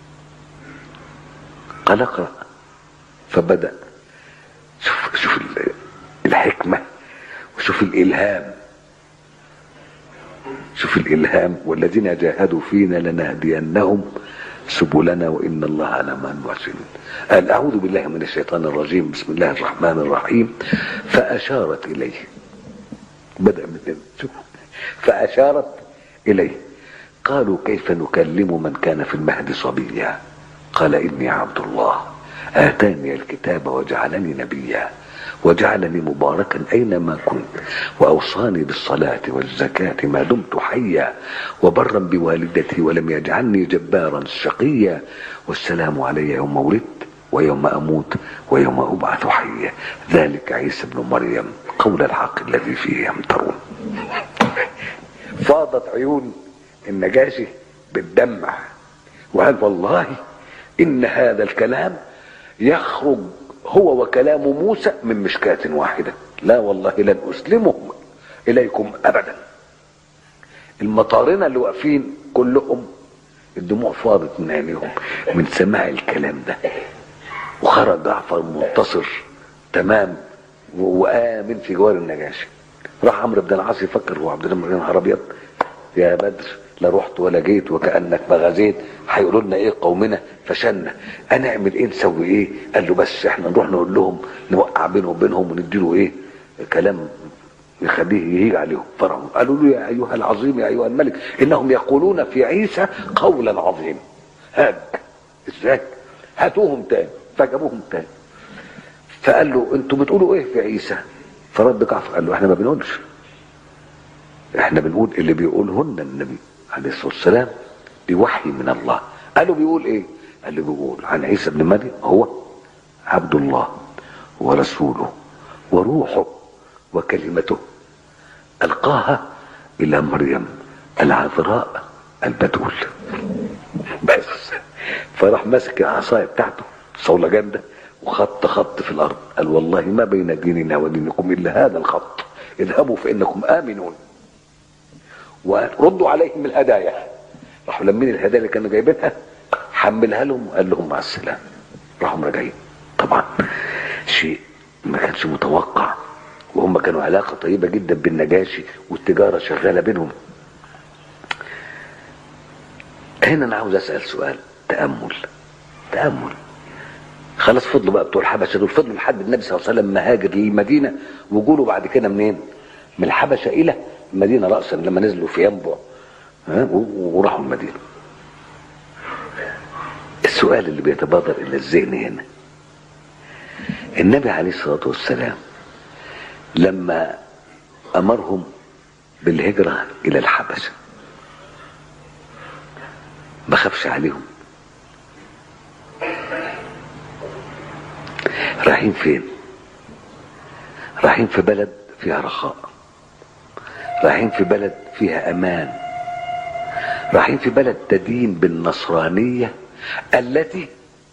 قال اقرأ فبدأ شوف شوف الحكمة وشوف الإلهام شوف الإلهام والذين جاهدوا فينا لنهدينهم سبلنا وإن الله لمع المحسنين قال أعوذ بالله من الشيطان الرجيم بسم الله الرحمن الرحيم فأشارت إليه بدأ من شوف فأشارت إليه قالوا كيف نكلم من كان في المهد صبيا قال إني عبد الله آتاني الكتاب وجعلني نبيا وجعلني مباركا أينما كنت وأوصاني بالصلاة والزكاة ما دمت حيا وبرا بوالدتي ولم يجعلني جبارا شقيا والسلام علي يوم ولدت ويوم أموت ويوم أبعث حيا ذلك عيسى بن مريم قول الحق الذي فيه يمترون فاضت عيون النجاشي بالدمع وقال والله إن هذا الكلام يخرج هو وكلام موسى من مشكاة واحدة لا والله لن أسلمه إليكم أبدا المطارنة اللي واقفين كلهم الدموع فاضت من عينيهم من سماع الكلام ده وخرج جعفر منتصر تمام وآمن في جوار النجاشي راح عمرو بن العاص يفكر هو عبد الله بن نهار ابيض يا بدر لا رحت ولا جيت وكانك ما غزيت هيقولوا لنا ايه قومنا فشلنا هنعمل ايه نسوي ايه قال له بس احنا نروح نقول لهم نوقع بينهم وبينهم ونديله ايه كلام يخليه يهيج عليهم فرعوا قالوا له يا ايها العظيم يا ايها الملك انهم يقولون في عيسى قولا عظيما هاج ازاي هاتوهم تاني فجابوهم تاني فقال له انتوا بتقولوا ايه في عيسى فرد جعفر قال له احنا ما بنقولش احنا بنقول اللي بيقولهن النبي عليه الصلاه والسلام بوحي من الله قالوا بيقول ايه قال له بيقول عن عيسى ابن مريم هو عبد الله ورسوله وروحه وكلمته القاها الى مريم العذراء البتول بس فراح ماسك العصايه بتاعته صولجان ده وخط خط في الارض قال والله ما بين ديننا ودينكم الا هذا الخط اذهبوا فانكم امنون وردوا عليهم الهدايا راحوا لمين الهدايا اللي كانوا جايبينها حملها لهم وقال لهم مع السلامه راحوا راجعين طبعا شيء ما كانش متوقع وهم كانوا علاقه طيبه جدا بالنجاشي والتجاره شغاله بينهم هنا انا عاوز اسال سؤال تامل تامل خلاص فضلوا بقى بتوع الحبشه دول فضلوا لحد النبي صلى الله عليه وسلم ما هاجر للمدينه وجوله بعد كده منين؟ من الحبشه الى المدينه راسا لما نزلوا في ينبع ها وراحوا المدينه. السؤال اللي بيتبادر الى الذهن هنا النبي عليه الصلاه والسلام لما امرهم بالهجره الى الحبشه ما خافش عليهم رايحين فين رايحين في بلد فيها رخاء رايحين في بلد فيها امان رايحين في بلد تدين بالنصرانيه التي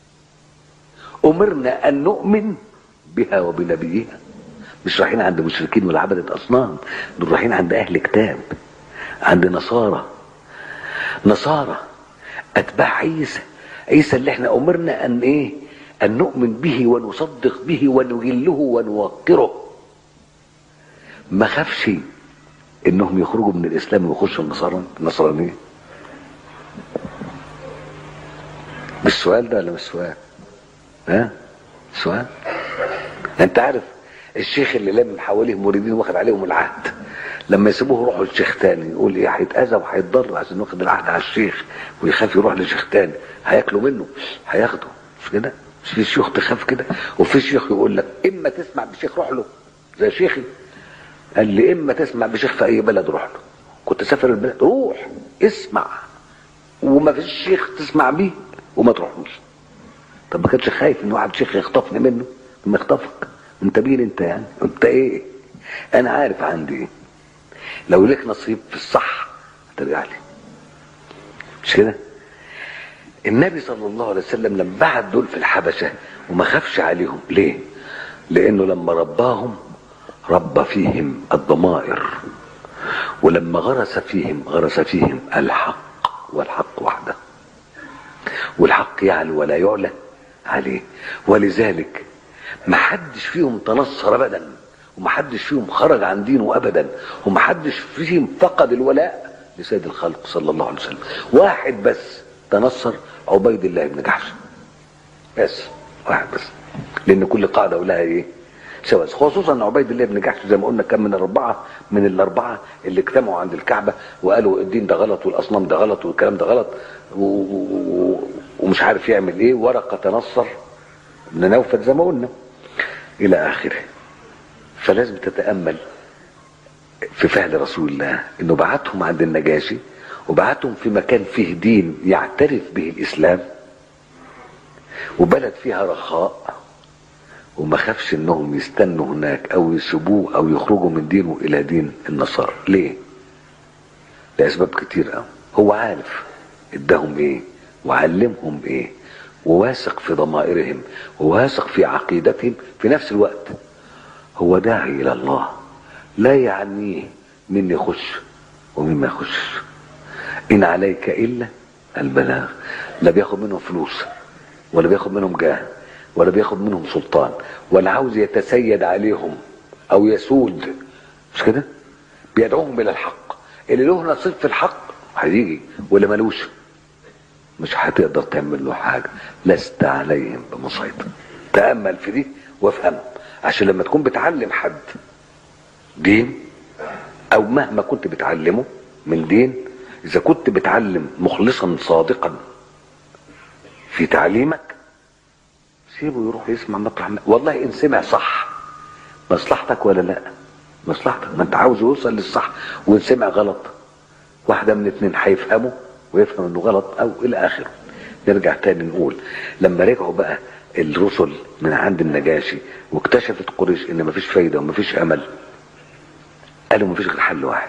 امرنا ان نؤمن بها وبنبيها مش رايحين عند مشركين ولا عبدة اصنام دول رايحين عند اهل كتاب عند نصارى نصارى اتباع عيسى عيسى اللي احنا امرنا ان ايه ان نؤمن به ونصدق به ونجله ونوقره ما خافش انهم يخرجوا من الاسلام ويخشوا النصارى النصرانيه مش سؤال ده ولا مش سؤال ها سؤال انت عارف الشيخ اللي لم حواليه مريدين واخد عليهم العهد لما يسيبوه يروحوا لشيخ تاني يقول ايه هيتاذى وهيتضر عشان واخد العهد على الشيخ ويخاف يروح لشيخ تاني هياكلوا منه هياخده مش كده مش في شيوخ تخاف كده وفي شيخ يقول لك اما تسمع بشيخ روح له زي شيخي قال لي اما تسمع بشيخ في اي بلد روح له كنت سافر البلد روح اسمع وما فيش شيخ تسمع بيه وما تروحوش طب ما كانش خايف ان واحد شيخ يخطفني منه لما يخطفك انت مين انت يعني انت ايه انا عارف عندي ايه لو لك نصيب في الصح هترجع لي مش كده النبي صلى الله عليه وسلم لما بعت دول في الحبشه وما خافش عليهم ليه لانه لما رباهم ربى فيهم الضمائر ولما غرس فيهم غرس فيهم الحق والحق وحده والحق يعلو ولا يعلى عليه ولذلك ما حدش فيهم تنصر ابدا وما حدش فيهم خرج عن دينه ابدا وما حدش فيهم فقد الولاء لسيد الخلق صلى الله عليه وسلم واحد بس تنصر عبيد الله بن جحش بس واحد بس لان كل قاعده ولها ايه سواء خصوصا عبيد الله بن جحش زي ما قلنا كان من الاربعه من الاربعه اللي اجتمعوا عند الكعبه وقالوا الدين ده غلط والاصنام ده غلط والكلام ده غلط و... و... ومش عارف يعمل ايه ورقه تنصر ابن نوفل زي ما قلنا الى اخره فلازم تتامل في فعل رسول الله انه بعتهم عند النجاشي وبعتهم في مكان فيه دين يعترف به الاسلام وبلد فيها رخاء وما خافش انهم يستنوا هناك او يسيبوه او يخرجوا من دينه الى دين النصارى ليه لاسباب كتير قوي هو عارف اداهم ايه وعلمهم ايه وواثق في ضمائرهم وواثق في عقيدتهم في نفس الوقت هو داعي الى الله لا يعنيه مين يخش ومين ما يخشش ان عليك الا البلاغ لا بياخد منهم فلوس ولا بياخد منهم جاه ولا بياخد منهم سلطان ولا عاوز يتسيد عليهم او يسود مش كده بيدعوهم الى الحق اللي له نصيب في الحق هيجي واللي ملوش مش هتقدر تعمل له حاجه لست عليهم بمسيطر تامل في دي وافهم عشان لما تكون بتعلم حد دين او مهما كنت بتعلمه من دين اذا كنت بتعلم مخلصا صادقا في تعليمك سيبه يروح يسمع مطرح ما والله ان سمع صح مصلحتك ولا لا مصلحتك ما انت عاوز يوصل للصح وان سمع غلط واحدة من اتنين هيفهمه ويفهم انه غلط او الى اخره نرجع تاني نقول لما رجعوا بقى الرسل من عند النجاشي واكتشفت قريش ان مفيش فايده ومفيش امل قالوا مفيش غير حل واحد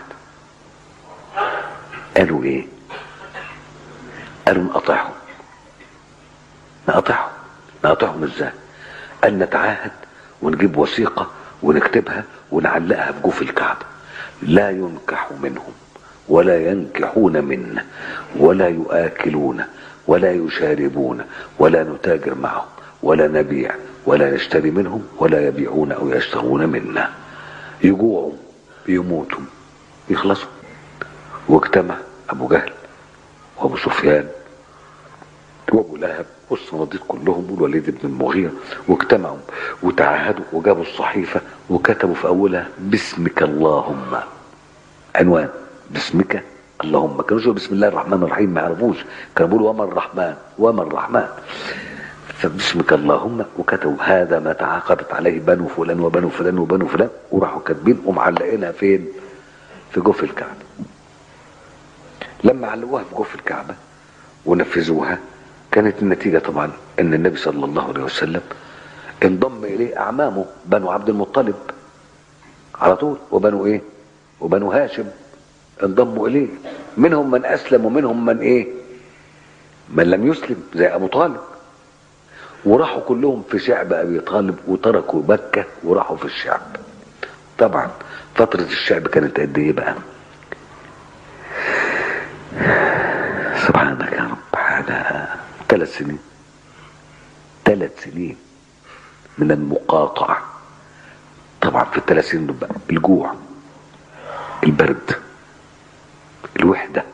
قالوا ايه قالوا نقطعهم نقطعهم نقطعهم ازاي قال نتعاهد ونجيب وثيقة ونكتبها ونعلقها في جوف الكعبة لا ينكح منهم ولا ينكحون منا ولا يآكلون ولا يشاربون ولا نتاجر معهم ولا نبيع ولا نشتري منهم ولا يبيعون او يشترون منا يجوعوا يموتوا يخلصوا واجتمع ابو جهل وابو سفيان وابو لهب والصناديق كلهم والوليد بن المغيرة واجتمعوا وتعاهدوا وجابوا الصحيفة وكتبوا في أولها باسمك اللهم عنوان باسمك اللهم ما كانوش بسم الله الرحمن الرحيم ما يعرفوش كانوا بيقولوا وما الرحمن وما الرحمن فباسمك اللهم وكتبوا هذا ما تعاقدت عليه بنو فلان وبنو فلان وبنو فلان وراحوا كاتبين ومعلقينها فين؟ في جوف الكعبة لما علقوها في جوف الكعبة ونفذوها كانت النتيجة طبعا ان النبي صلى الله عليه وسلم انضم اليه اعمامه بنو عبد المطلب على طول وبنو ايه وبنو هاشم انضموا اليه منهم من اسلم ومنهم من ايه من لم يسلم زي ابو طالب وراحوا كلهم في شعب ابي طالب وتركوا مكة وراحوا في الشعب طبعا فترة الشعب كانت قد ايه بقى سبحانك يا رب حاجة ثلاث سنين ثلاث سنين من المقاطعة طبعا في الثلاث سنين دول بقى الجوع البرد الوحدة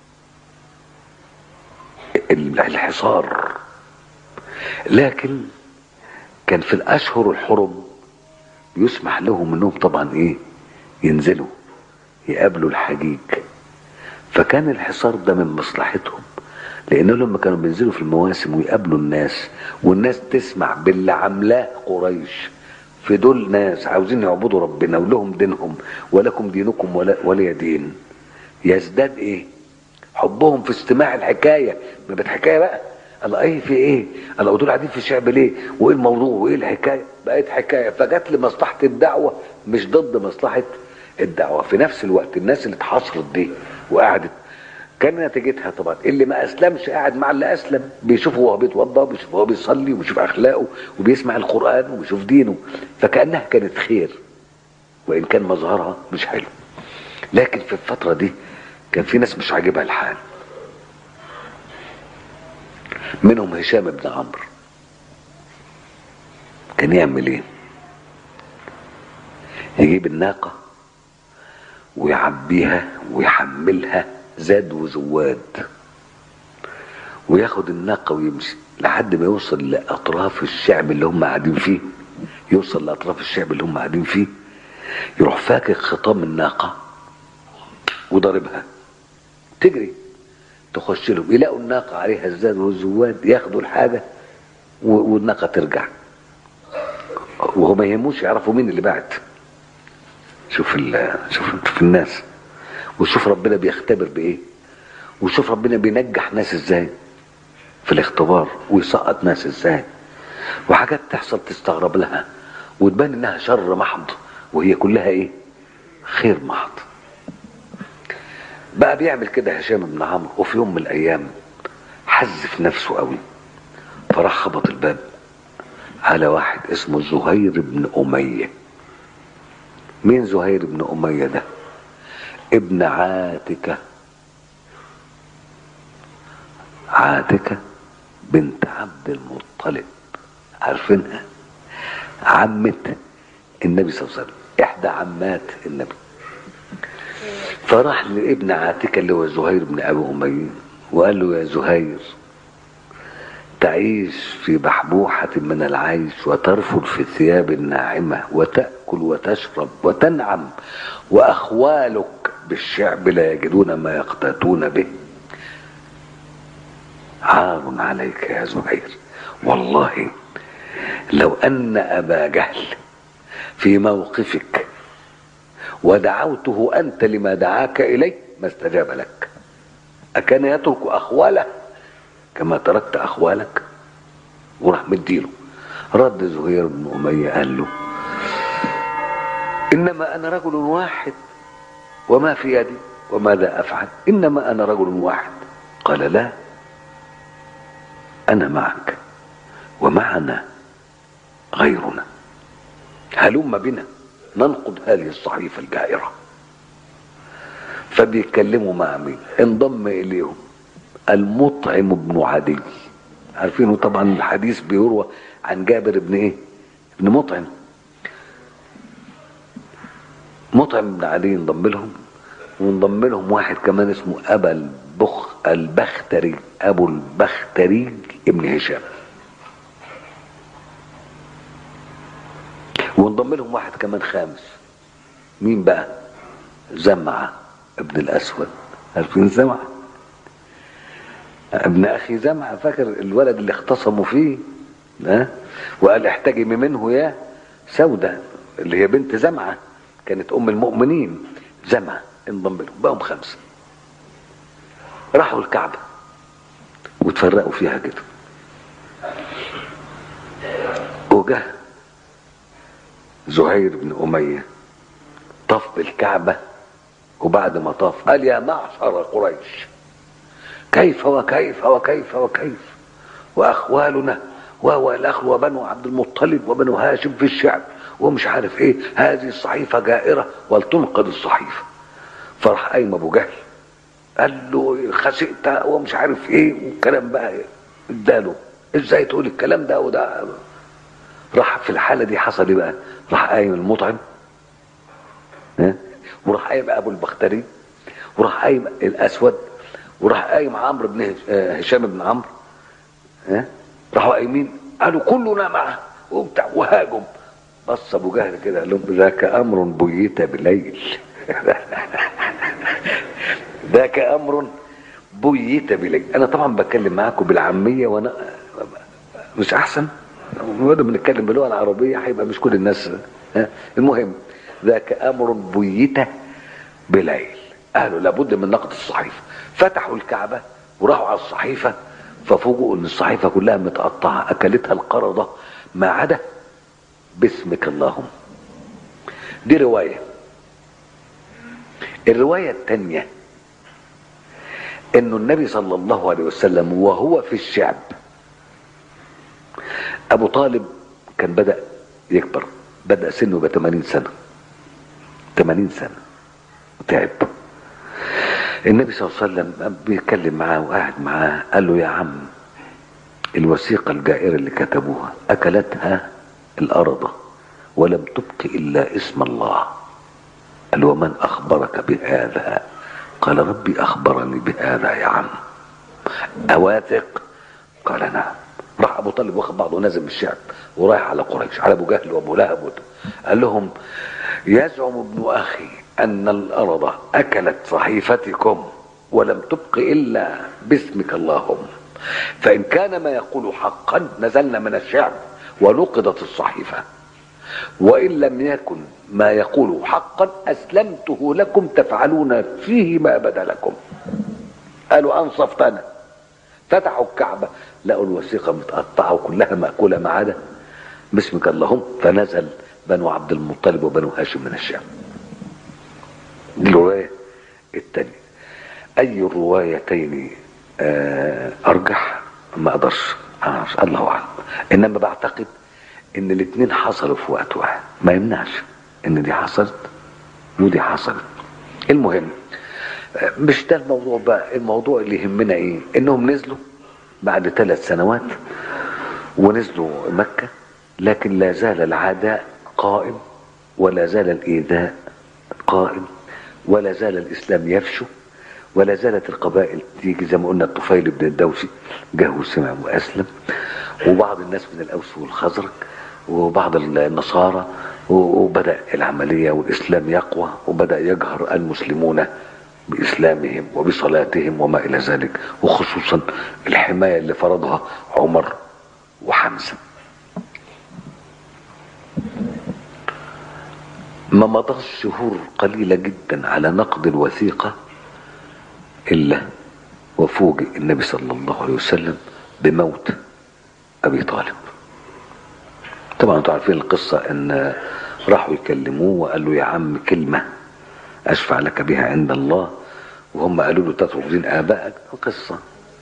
الحصار لكن كان في الأشهر الحرم يسمح لهم انهم طبعا ايه ينزلوا يقابلوا الحجيج فكان الحصار ده من مصلحتهم لانه لما كانوا بينزلوا في المواسم ويقابلوا الناس والناس تسمع باللي عاملاه قريش في دول ناس عاوزين يعبدوا ربنا ولهم دينهم ولكم دينكم ولا ولي دين يزداد ايه حبهم في استماع الحكايه ما بقت حكايه بقى الله ايه في ايه الله دول قاعدين في الشعب ليه وايه الموضوع وايه الحكايه بقت حكايه فجت لمصلحه الدعوه مش ضد مصلحه الدعوه في نفس الوقت الناس اللي اتحصرت دي وقعدت كان نتيجتها طبعا اللي ما اسلمش قاعد مع اللي اسلم بيشوفه وهو بيتوضا وبيشوف وهو بيصلي وبيشوف اخلاقه وبيسمع القران وبيشوف دينه فكانها كانت خير وان كان مظهرها مش حلو لكن في الفتره دي كان في ناس مش عاجبها الحال منهم هشام بن عمرو كان يعمل ايه يجيب الناقه ويعبيها ويحملها زاد وزواد وياخد الناقة ويمشي لحد ما يوصل لأطراف الشعب اللي هم قاعدين فيه يوصل لأطراف الشعب اللي هم قاعدين فيه يروح فاكك خطام الناقة وضربها تجري تخش لهم يلاقوا الناقة عليها الزاد والزواد ياخدوا الحاجة والناقة ترجع وهو ما يهموش يعرفوا مين اللي بعت شوف شوف شوف الناس وشوف ربنا بيختبر بايه وشوف ربنا بينجح ناس ازاي في الاختبار ويسقط ناس ازاي وحاجات تحصل تستغرب لها وتبان انها شر محض وهي كلها ايه خير محض بقى بيعمل كده هشام بن عمرو وفي يوم من الايام حز في نفسه قوي فراح خبط الباب على واحد اسمه زهير بن اميه مين زهير بن اميه ده ابن عاتكة عاتكة بنت عبد المطلب عارفينها عمة النبي صلى الله عليه وسلم احدى عمات النبي فراح لابن عاتكة اللي هو زهير بن ابي امية وقال له يا زهير تعيش في بحبوحة من العيش وترفض في الثياب الناعمة وتأكل وتشرب وتنعم وأخوالك بالشعب لا يجدون ما يقتاتون به عار عليك يا زهير والله لو أن أبا جهل في موقفك ودعوته أنت لما دعاك إليه ما استجاب لك أكان يترك أخواله كما تركت أخوالك وراح مديله رد زهير بن أمية قال له إنما أنا رجل واحد وما في يدي وماذا أفعل إنما أنا رجل واحد قال لا أنا معك ومعنا غيرنا هلم بنا ننقض هذه الصحيفة الجائرة فبيتكلموا مع مين انضم إليهم المطعم بن عدي عارفينه طبعا الحديث بيروى عن جابر بن ايه ابن مطعم مطعم بن عدي انضم لهم وانضم لهم واحد كمان اسمه ابا البخ البختري ابو البختري ابن هشام وانضم لهم واحد كمان خامس مين بقى زمعة ابن الاسود عارفين زمعة ابن اخي زمعة فاكر الولد اللي اختصموا فيه ها وقال احتجمي منه يا سودة اللي هي بنت زمعة كانت ام المؤمنين زمعة انضم لهم بقوا خمسة راحوا الكعبة وتفرقوا فيها كده وجه زهير بن أمية طاف بالكعبة وبعد ما طاف قال يا معشر قريش كيف وكيف وكيف وكيف وأخوالنا وهو الأخ وبنو عبد المطلب وبنو هاشم في الشعب ومش عارف ايه هذه الصحيفة جائرة ولتنقذ الصحيفة فراح قايم ابو جهل قال له خسئت ومش عارف ايه والكلام بقى اداله ازاي تقول الكلام ده وده راح في الحالة دي حصل ايه بقى راح قايم المطعم ها وراح قايم ابو البختري وراح قايم الاسود وراح قايم عمرو بن هشام بن عمرو ها راحوا قايمين قالوا كلنا معه وبتاع وهاجم بص ابو جهل كده قال لهم ذاك امر بيت بليل ذاك امر بيت بليل انا طبعا بتكلم معاكم بالعاميه وانا مش احسن وانا بنتكلم باللغه العربيه هيبقى مش كل الناس ها المهم ذاك امر بيت بليل قالوا لابد من نقد الصحيفه فتحوا الكعبه وراحوا على الصحيفه ففوجئوا ان الصحيفه كلها متقطعه اكلتها القرضه ما عدا باسمك اللهم دي روايه الروايه الثانيه انه النبي صلى الله عليه وسلم وهو في الشعب ابو طالب كان بدا يكبر بدا سنه يبقى 80 سنه 80 سنه وتعب النبي صلى الله عليه وسلم بيتكلم معاه وقاعد معاه قال له يا عم الوثيقه الجائره اللي كتبوها اكلتها الارض ولم تبق الا اسم الله قال ومن اخبرك بهذا قال ربي اخبرني بهذا يا عم اواثق قال نعم راح ابو طالب واخد بعضه نازل من الشعب ورايح على قريش على ابو جهل وابو لهب قال لهم يزعم ابن اخي ان الارض اكلت صحيفتكم ولم تبق الا باسمك اللهم فان كان ما يقول حقا نزلنا من الشعب ونقضت الصحيفه وان لم يكن ما يقول حقا اسلمته لكم تفعلون فيه ما بدا لكم قالوا انصفتنا فتحوا الكعبه لقوا الوثيقه متقطعه وكلها ماكوله ما عدا باسمك اللهم فنزل بنو عبد المطلب وبنو هاشم من الشام دي الروايه الثانيه اي الروايتين ارجح ما اقدرش الله اعلم انما بعتقد ان الاثنين حصلوا في وقت واحد ما يمنعش ان دي حصلت ودي حصلت المهم مش ده الموضوع بقى الموضوع اللي يهمنا ايه انهم نزلوا بعد ثلاث سنوات ونزلوا مكة لكن لا زال العداء قائم ولا زال الإيذاء قائم ولا زال الإسلام يفشو ولا زالت القبائل تيجي زي ما قلنا الطفيل بن الدوسي جه وسمع وأسلم وبعض الناس من الأوس والخزرج وبعض النصارى وبدأ العملية والإسلام يقوى وبدأ يجهر المسلمون بإسلامهم وبصلاتهم وما إلى ذلك وخصوصا الحماية اللي فرضها عمر وحمزة ما مضى شهور قليلة جدا على نقد الوثيقة إلا وفوجئ النبي صلى الله عليه وسلم بموت أبي طالب طبعا انتوا عارفين القصة ان راحوا يكلموه وقال له يا عم كلمة اشفع لك بها عند الله وهم قالوا له تترك دين ابائك قصة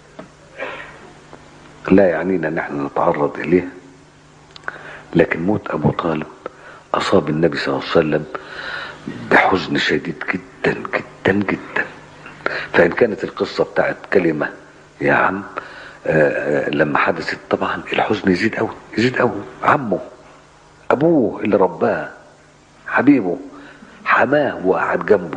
لا يعنينا ان احنا نتعرض اليها لكن موت ابو طالب اصاب النبي صلى الله عليه وسلم بحزن شديد جدا جدا جدا فان كانت القصة بتاعت كلمة يا عم آه، آه، لما حدثت طبعا الحزن يزيد قوي يزيد قوي عمه ابوه اللي رباه حبيبه حماه وقعد جنبه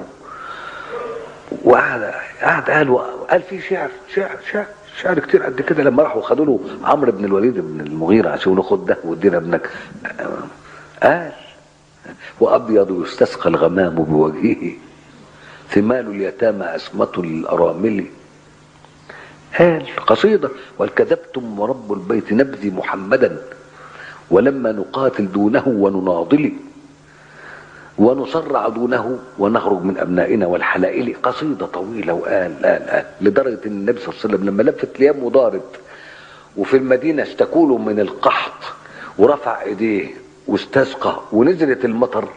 وقعد قعد قال قال في شعر شعر شعر شعر كتير قد كده لما راحوا خدوا له عمرو بن الوليد بن المغيرة عشان يقولوا خد ده وادينا ابنك قال وابيض يستسقى الغمام بوجهه ثمال اليتامى اسمة الارامل قال قصيدة والكذبتم ورب البيت نبذي محمدا ولما نقاتل دونه ونناضل ونصرع دونه ونخرج من ابنائنا والحلائل قصيده طويله وقال قال قال لدرجه ان النبي صلى الله عليه وسلم لما لفت ليام ودارت وفي المدينه اشتكوا له من القحط ورفع ايديه واستسقى ونزلت المطر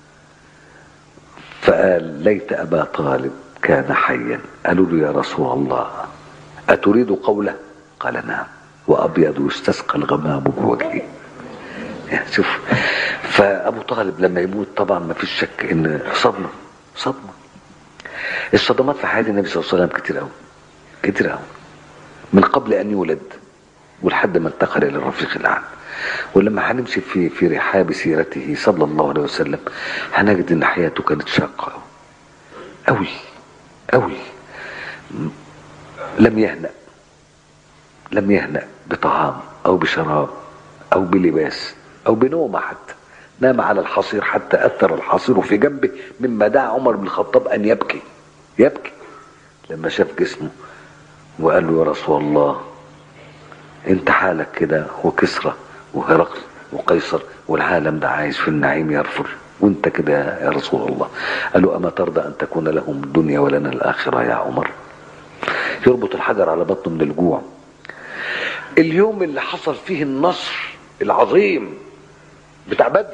فقال ليت ابا طالب كان حيا قالوا له يا رسول الله اتريد قوله قال نعم وابيض يستسقى الغمام بوجهه يعني شوف فابو طالب لما يموت طبعا ما فيش شك ان صدمه صدمه الصدمات في حياه النبي صلى الله عليه وسلم كتير قوي كتير قوي من قبل ان يولد ولحد ما انتقل الى الرفيق الاعلى ولما هنمشي في في رحاب سيرته صلى الله عليه وسلم هنجد ان حياته كانت شاقه قوي قوي لم يهنأ لم يهنأ بطعام او بشراب او بلباس او بنوم حتى نام على الحصير حتى اثر الحصير في جنبه مما دعا عمر بن الخطاب ان يبكي يبكي لما شاف جسمه وقال له يا رسول الله انت حالك كده وكسرى وهرقل وقيصر والعالم ده عايش في النعيم يرفر وانت كده يا رسول الله قال له اما ترضى ان تكون لهم الدنيا ولنا الاخره يا عمر يربط الحجر على بطنه من الجوع اليوم اللي حصل فيه النصر العظيم بتاع بدر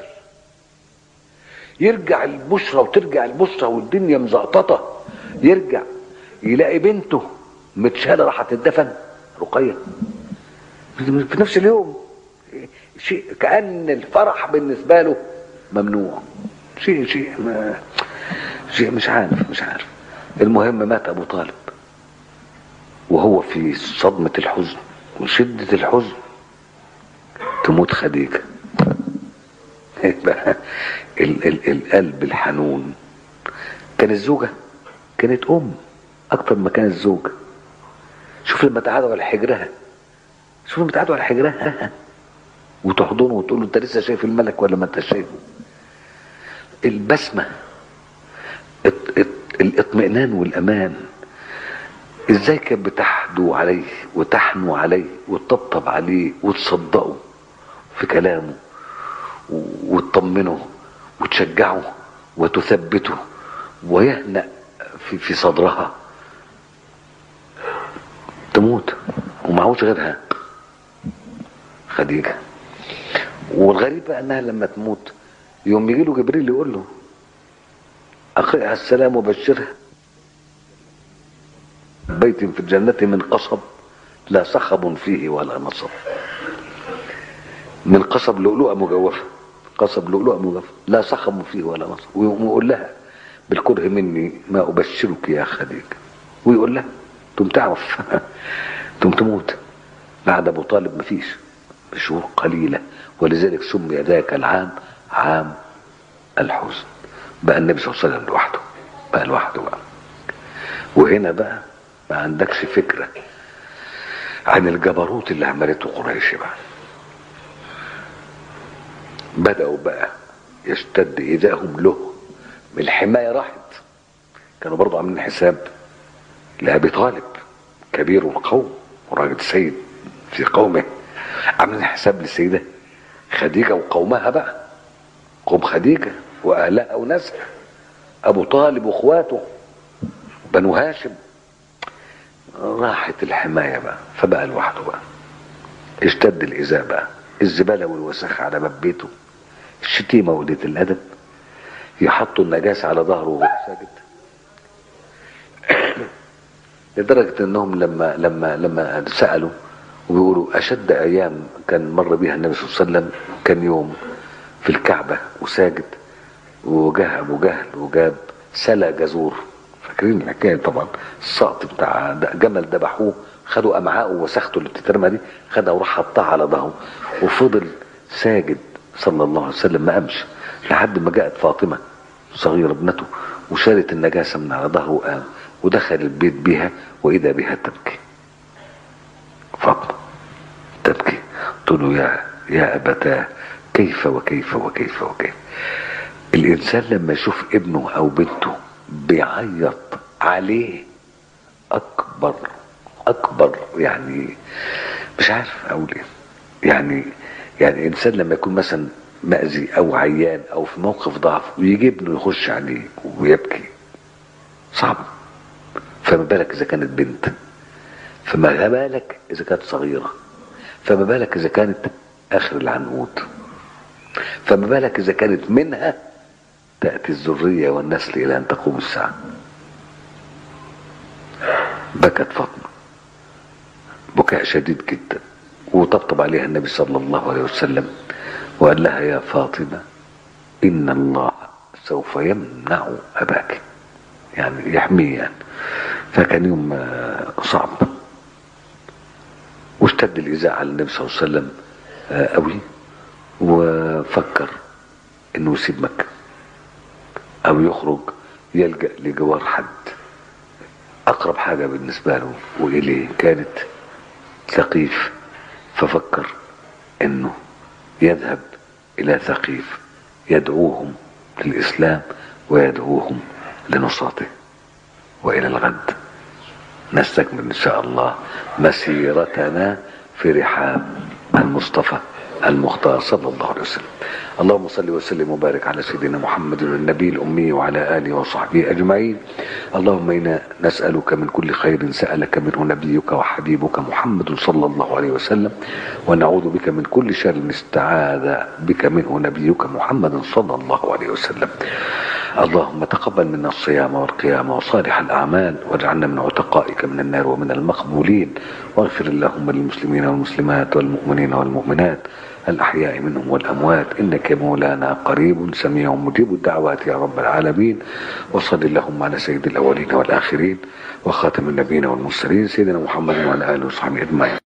يرجع البشرى وترجع البشرى والدنيا مزقططه يرجع يلاقي بنته متشاله راح تدفن رقيه في نفس اليوم شيء كأن الفرح بالنسبة له ممنوع شيء شيء ما شيء مش عارف مش عارف المهم مات أبو طالب وهو في صدمة الحزن وشدة الحزن تموت خديجة ال ال القلب الحنون كانت زوجة كانت أم أكتر ما كانت زوجة شوف لما تعادوا على حجرها شوف لما تعادوا على حجرها وتحضنه وتقول له انت لسه شايف الملك ولا ما انت شايفه البسمه الاطمئنان والامان ازاي كانت بتحدو عليه وتحنو عليه وتطبطب عليه وتصدقه في كلامه وتطمنه وتشجعه وتثبته ويهنأ في, في صدرها تموت ومعهوش غيرها خديجه والغريب بقى انها لما تموت يوم يجي له جبريل يقول له اقرئها السلام وبشرها بيت في الجنة من قصب لا صخب فيه ولا نصب من قصب لؤلؤة مجوفة قصب لؤلؤة مجوفة لا صخب فيه ولا نصب ويقول لها بالكره مني ما أبشرك يا خديجة ويقول لها تم تعرف تم تموت بعد أبو طالب مفيش بشهور قليلة ولذلك سمي ذاك العام عام الحزن بقى النبي صلى الله عليه وسلم لوحده بقى لوحده بقى وهنا بقى ما عندكش فكرة عن الجبروت اللي عملته قريش بقى بدأوا بقى يشتد إيذائهم له من الحماية راحت كانوا برضو عاملين حساب لأبي طالب كبير القوم وراجل سيد في قومه عاملين حساب للسيدة خديجة وقومها بقى قوم خديجة وأهلها وناسها أبو طالب وإخواته بنو هاشم راحت الحماية بقى فبقى لوحده بقى اشتد الإيذاء بقى الزبالة والوسخ على باب بيته الشتيمة وقلة الأدب يحطوا النجاسة على ظهره وهو ساجد لدرجة انهم لما لما لما سألوا وبيقولوا أشد أيام كان مر بها النبي صلى الله عليه وسلم كان يوم في الكعبة وساجد وجه أبو جهل وجاب سلا جزور فاكرين الحكاية طبعا السقط بتاع جمل ذبحوه خدوا أمعاءه وسخته اللي بتترمى دي خدها وراح حطها على ظهره وفضل ساجد صلى الله عليه وسلم ما قامش لحد ما جاءت فاطمة صغيرة ابنته وشالت النجاسة من على ظهره وقام ودخل البيت بها وإذا بها تبكي فاطمة تبكي قلت له يا يا أبتاه كيف وكيف وكيف وكيف الإنسان لما يشوف ابنه أو بنته بيعيط عليه أكبر أكبر يعني مش عارف أقول إيه يعني يعني إنسان لما يكون مثلا مأذي أو عيان أو في موقف ضعف ويجي ابنه يخش عليه ويبكي صعب فما بالك إذا كانت بنت فما بالك إذا كانت صغيرة فما بالك إذا كانت آخر العنقود فما بالك إذا كانت منها تأتي الذرية والنسل إلى أن تقوم الساعة بكت فاطمة بكاء شديد جدا وطبطب عليها النبي صلى الله عليه وسلم وقال لها يا فاطمة إن الله سوف يمنع أباك يعني يحميه يعني فكان يوم صعب واشتد الإذاعة على النبي صلى الله عليه وسلم قوي وفكر انه يسيب مكة او يخرج يلجأ لجوار حد اقرب حاجة بالنسبة له واليه كانت ثقيف ففكر انه يذهب الى ثقيف يدعوهم للاسلام ويدعوهم لنصرته والى الغد نستكمل ان شاء الله مسيرتنا في رحاب المصطفى المختار صلى الله عليه وسلم اللهم صل وسلم وبارك على سيدنا محمد النبي الأمي وعلى آله وصحبه أجمعين اللهم إنا نسألك من كل خير سألك منه نبيك وحبيبك محمد صلى الله عليه وسلم ونعوذ بك من كل شر استعاذ بك منه نبيك محمد صلى الله عليه وسلم اللهم تقبل منا الصيام والقيام وصالح الأعمال واجعلنا من عتقائك من النار ومن المقبولين واغفر اللهم للمسلمين والمسلمات والمؤمنين والمؤمنات الأحياء منهم والأموات إنك مولانا قريب سميع مجيب الدعوات يا رب العالمين وصل اللهم على سيد الأولين والآخرين وخاتم النبيين والمرسلين سيدنا محمد وعلى آله وصحبه أجمعين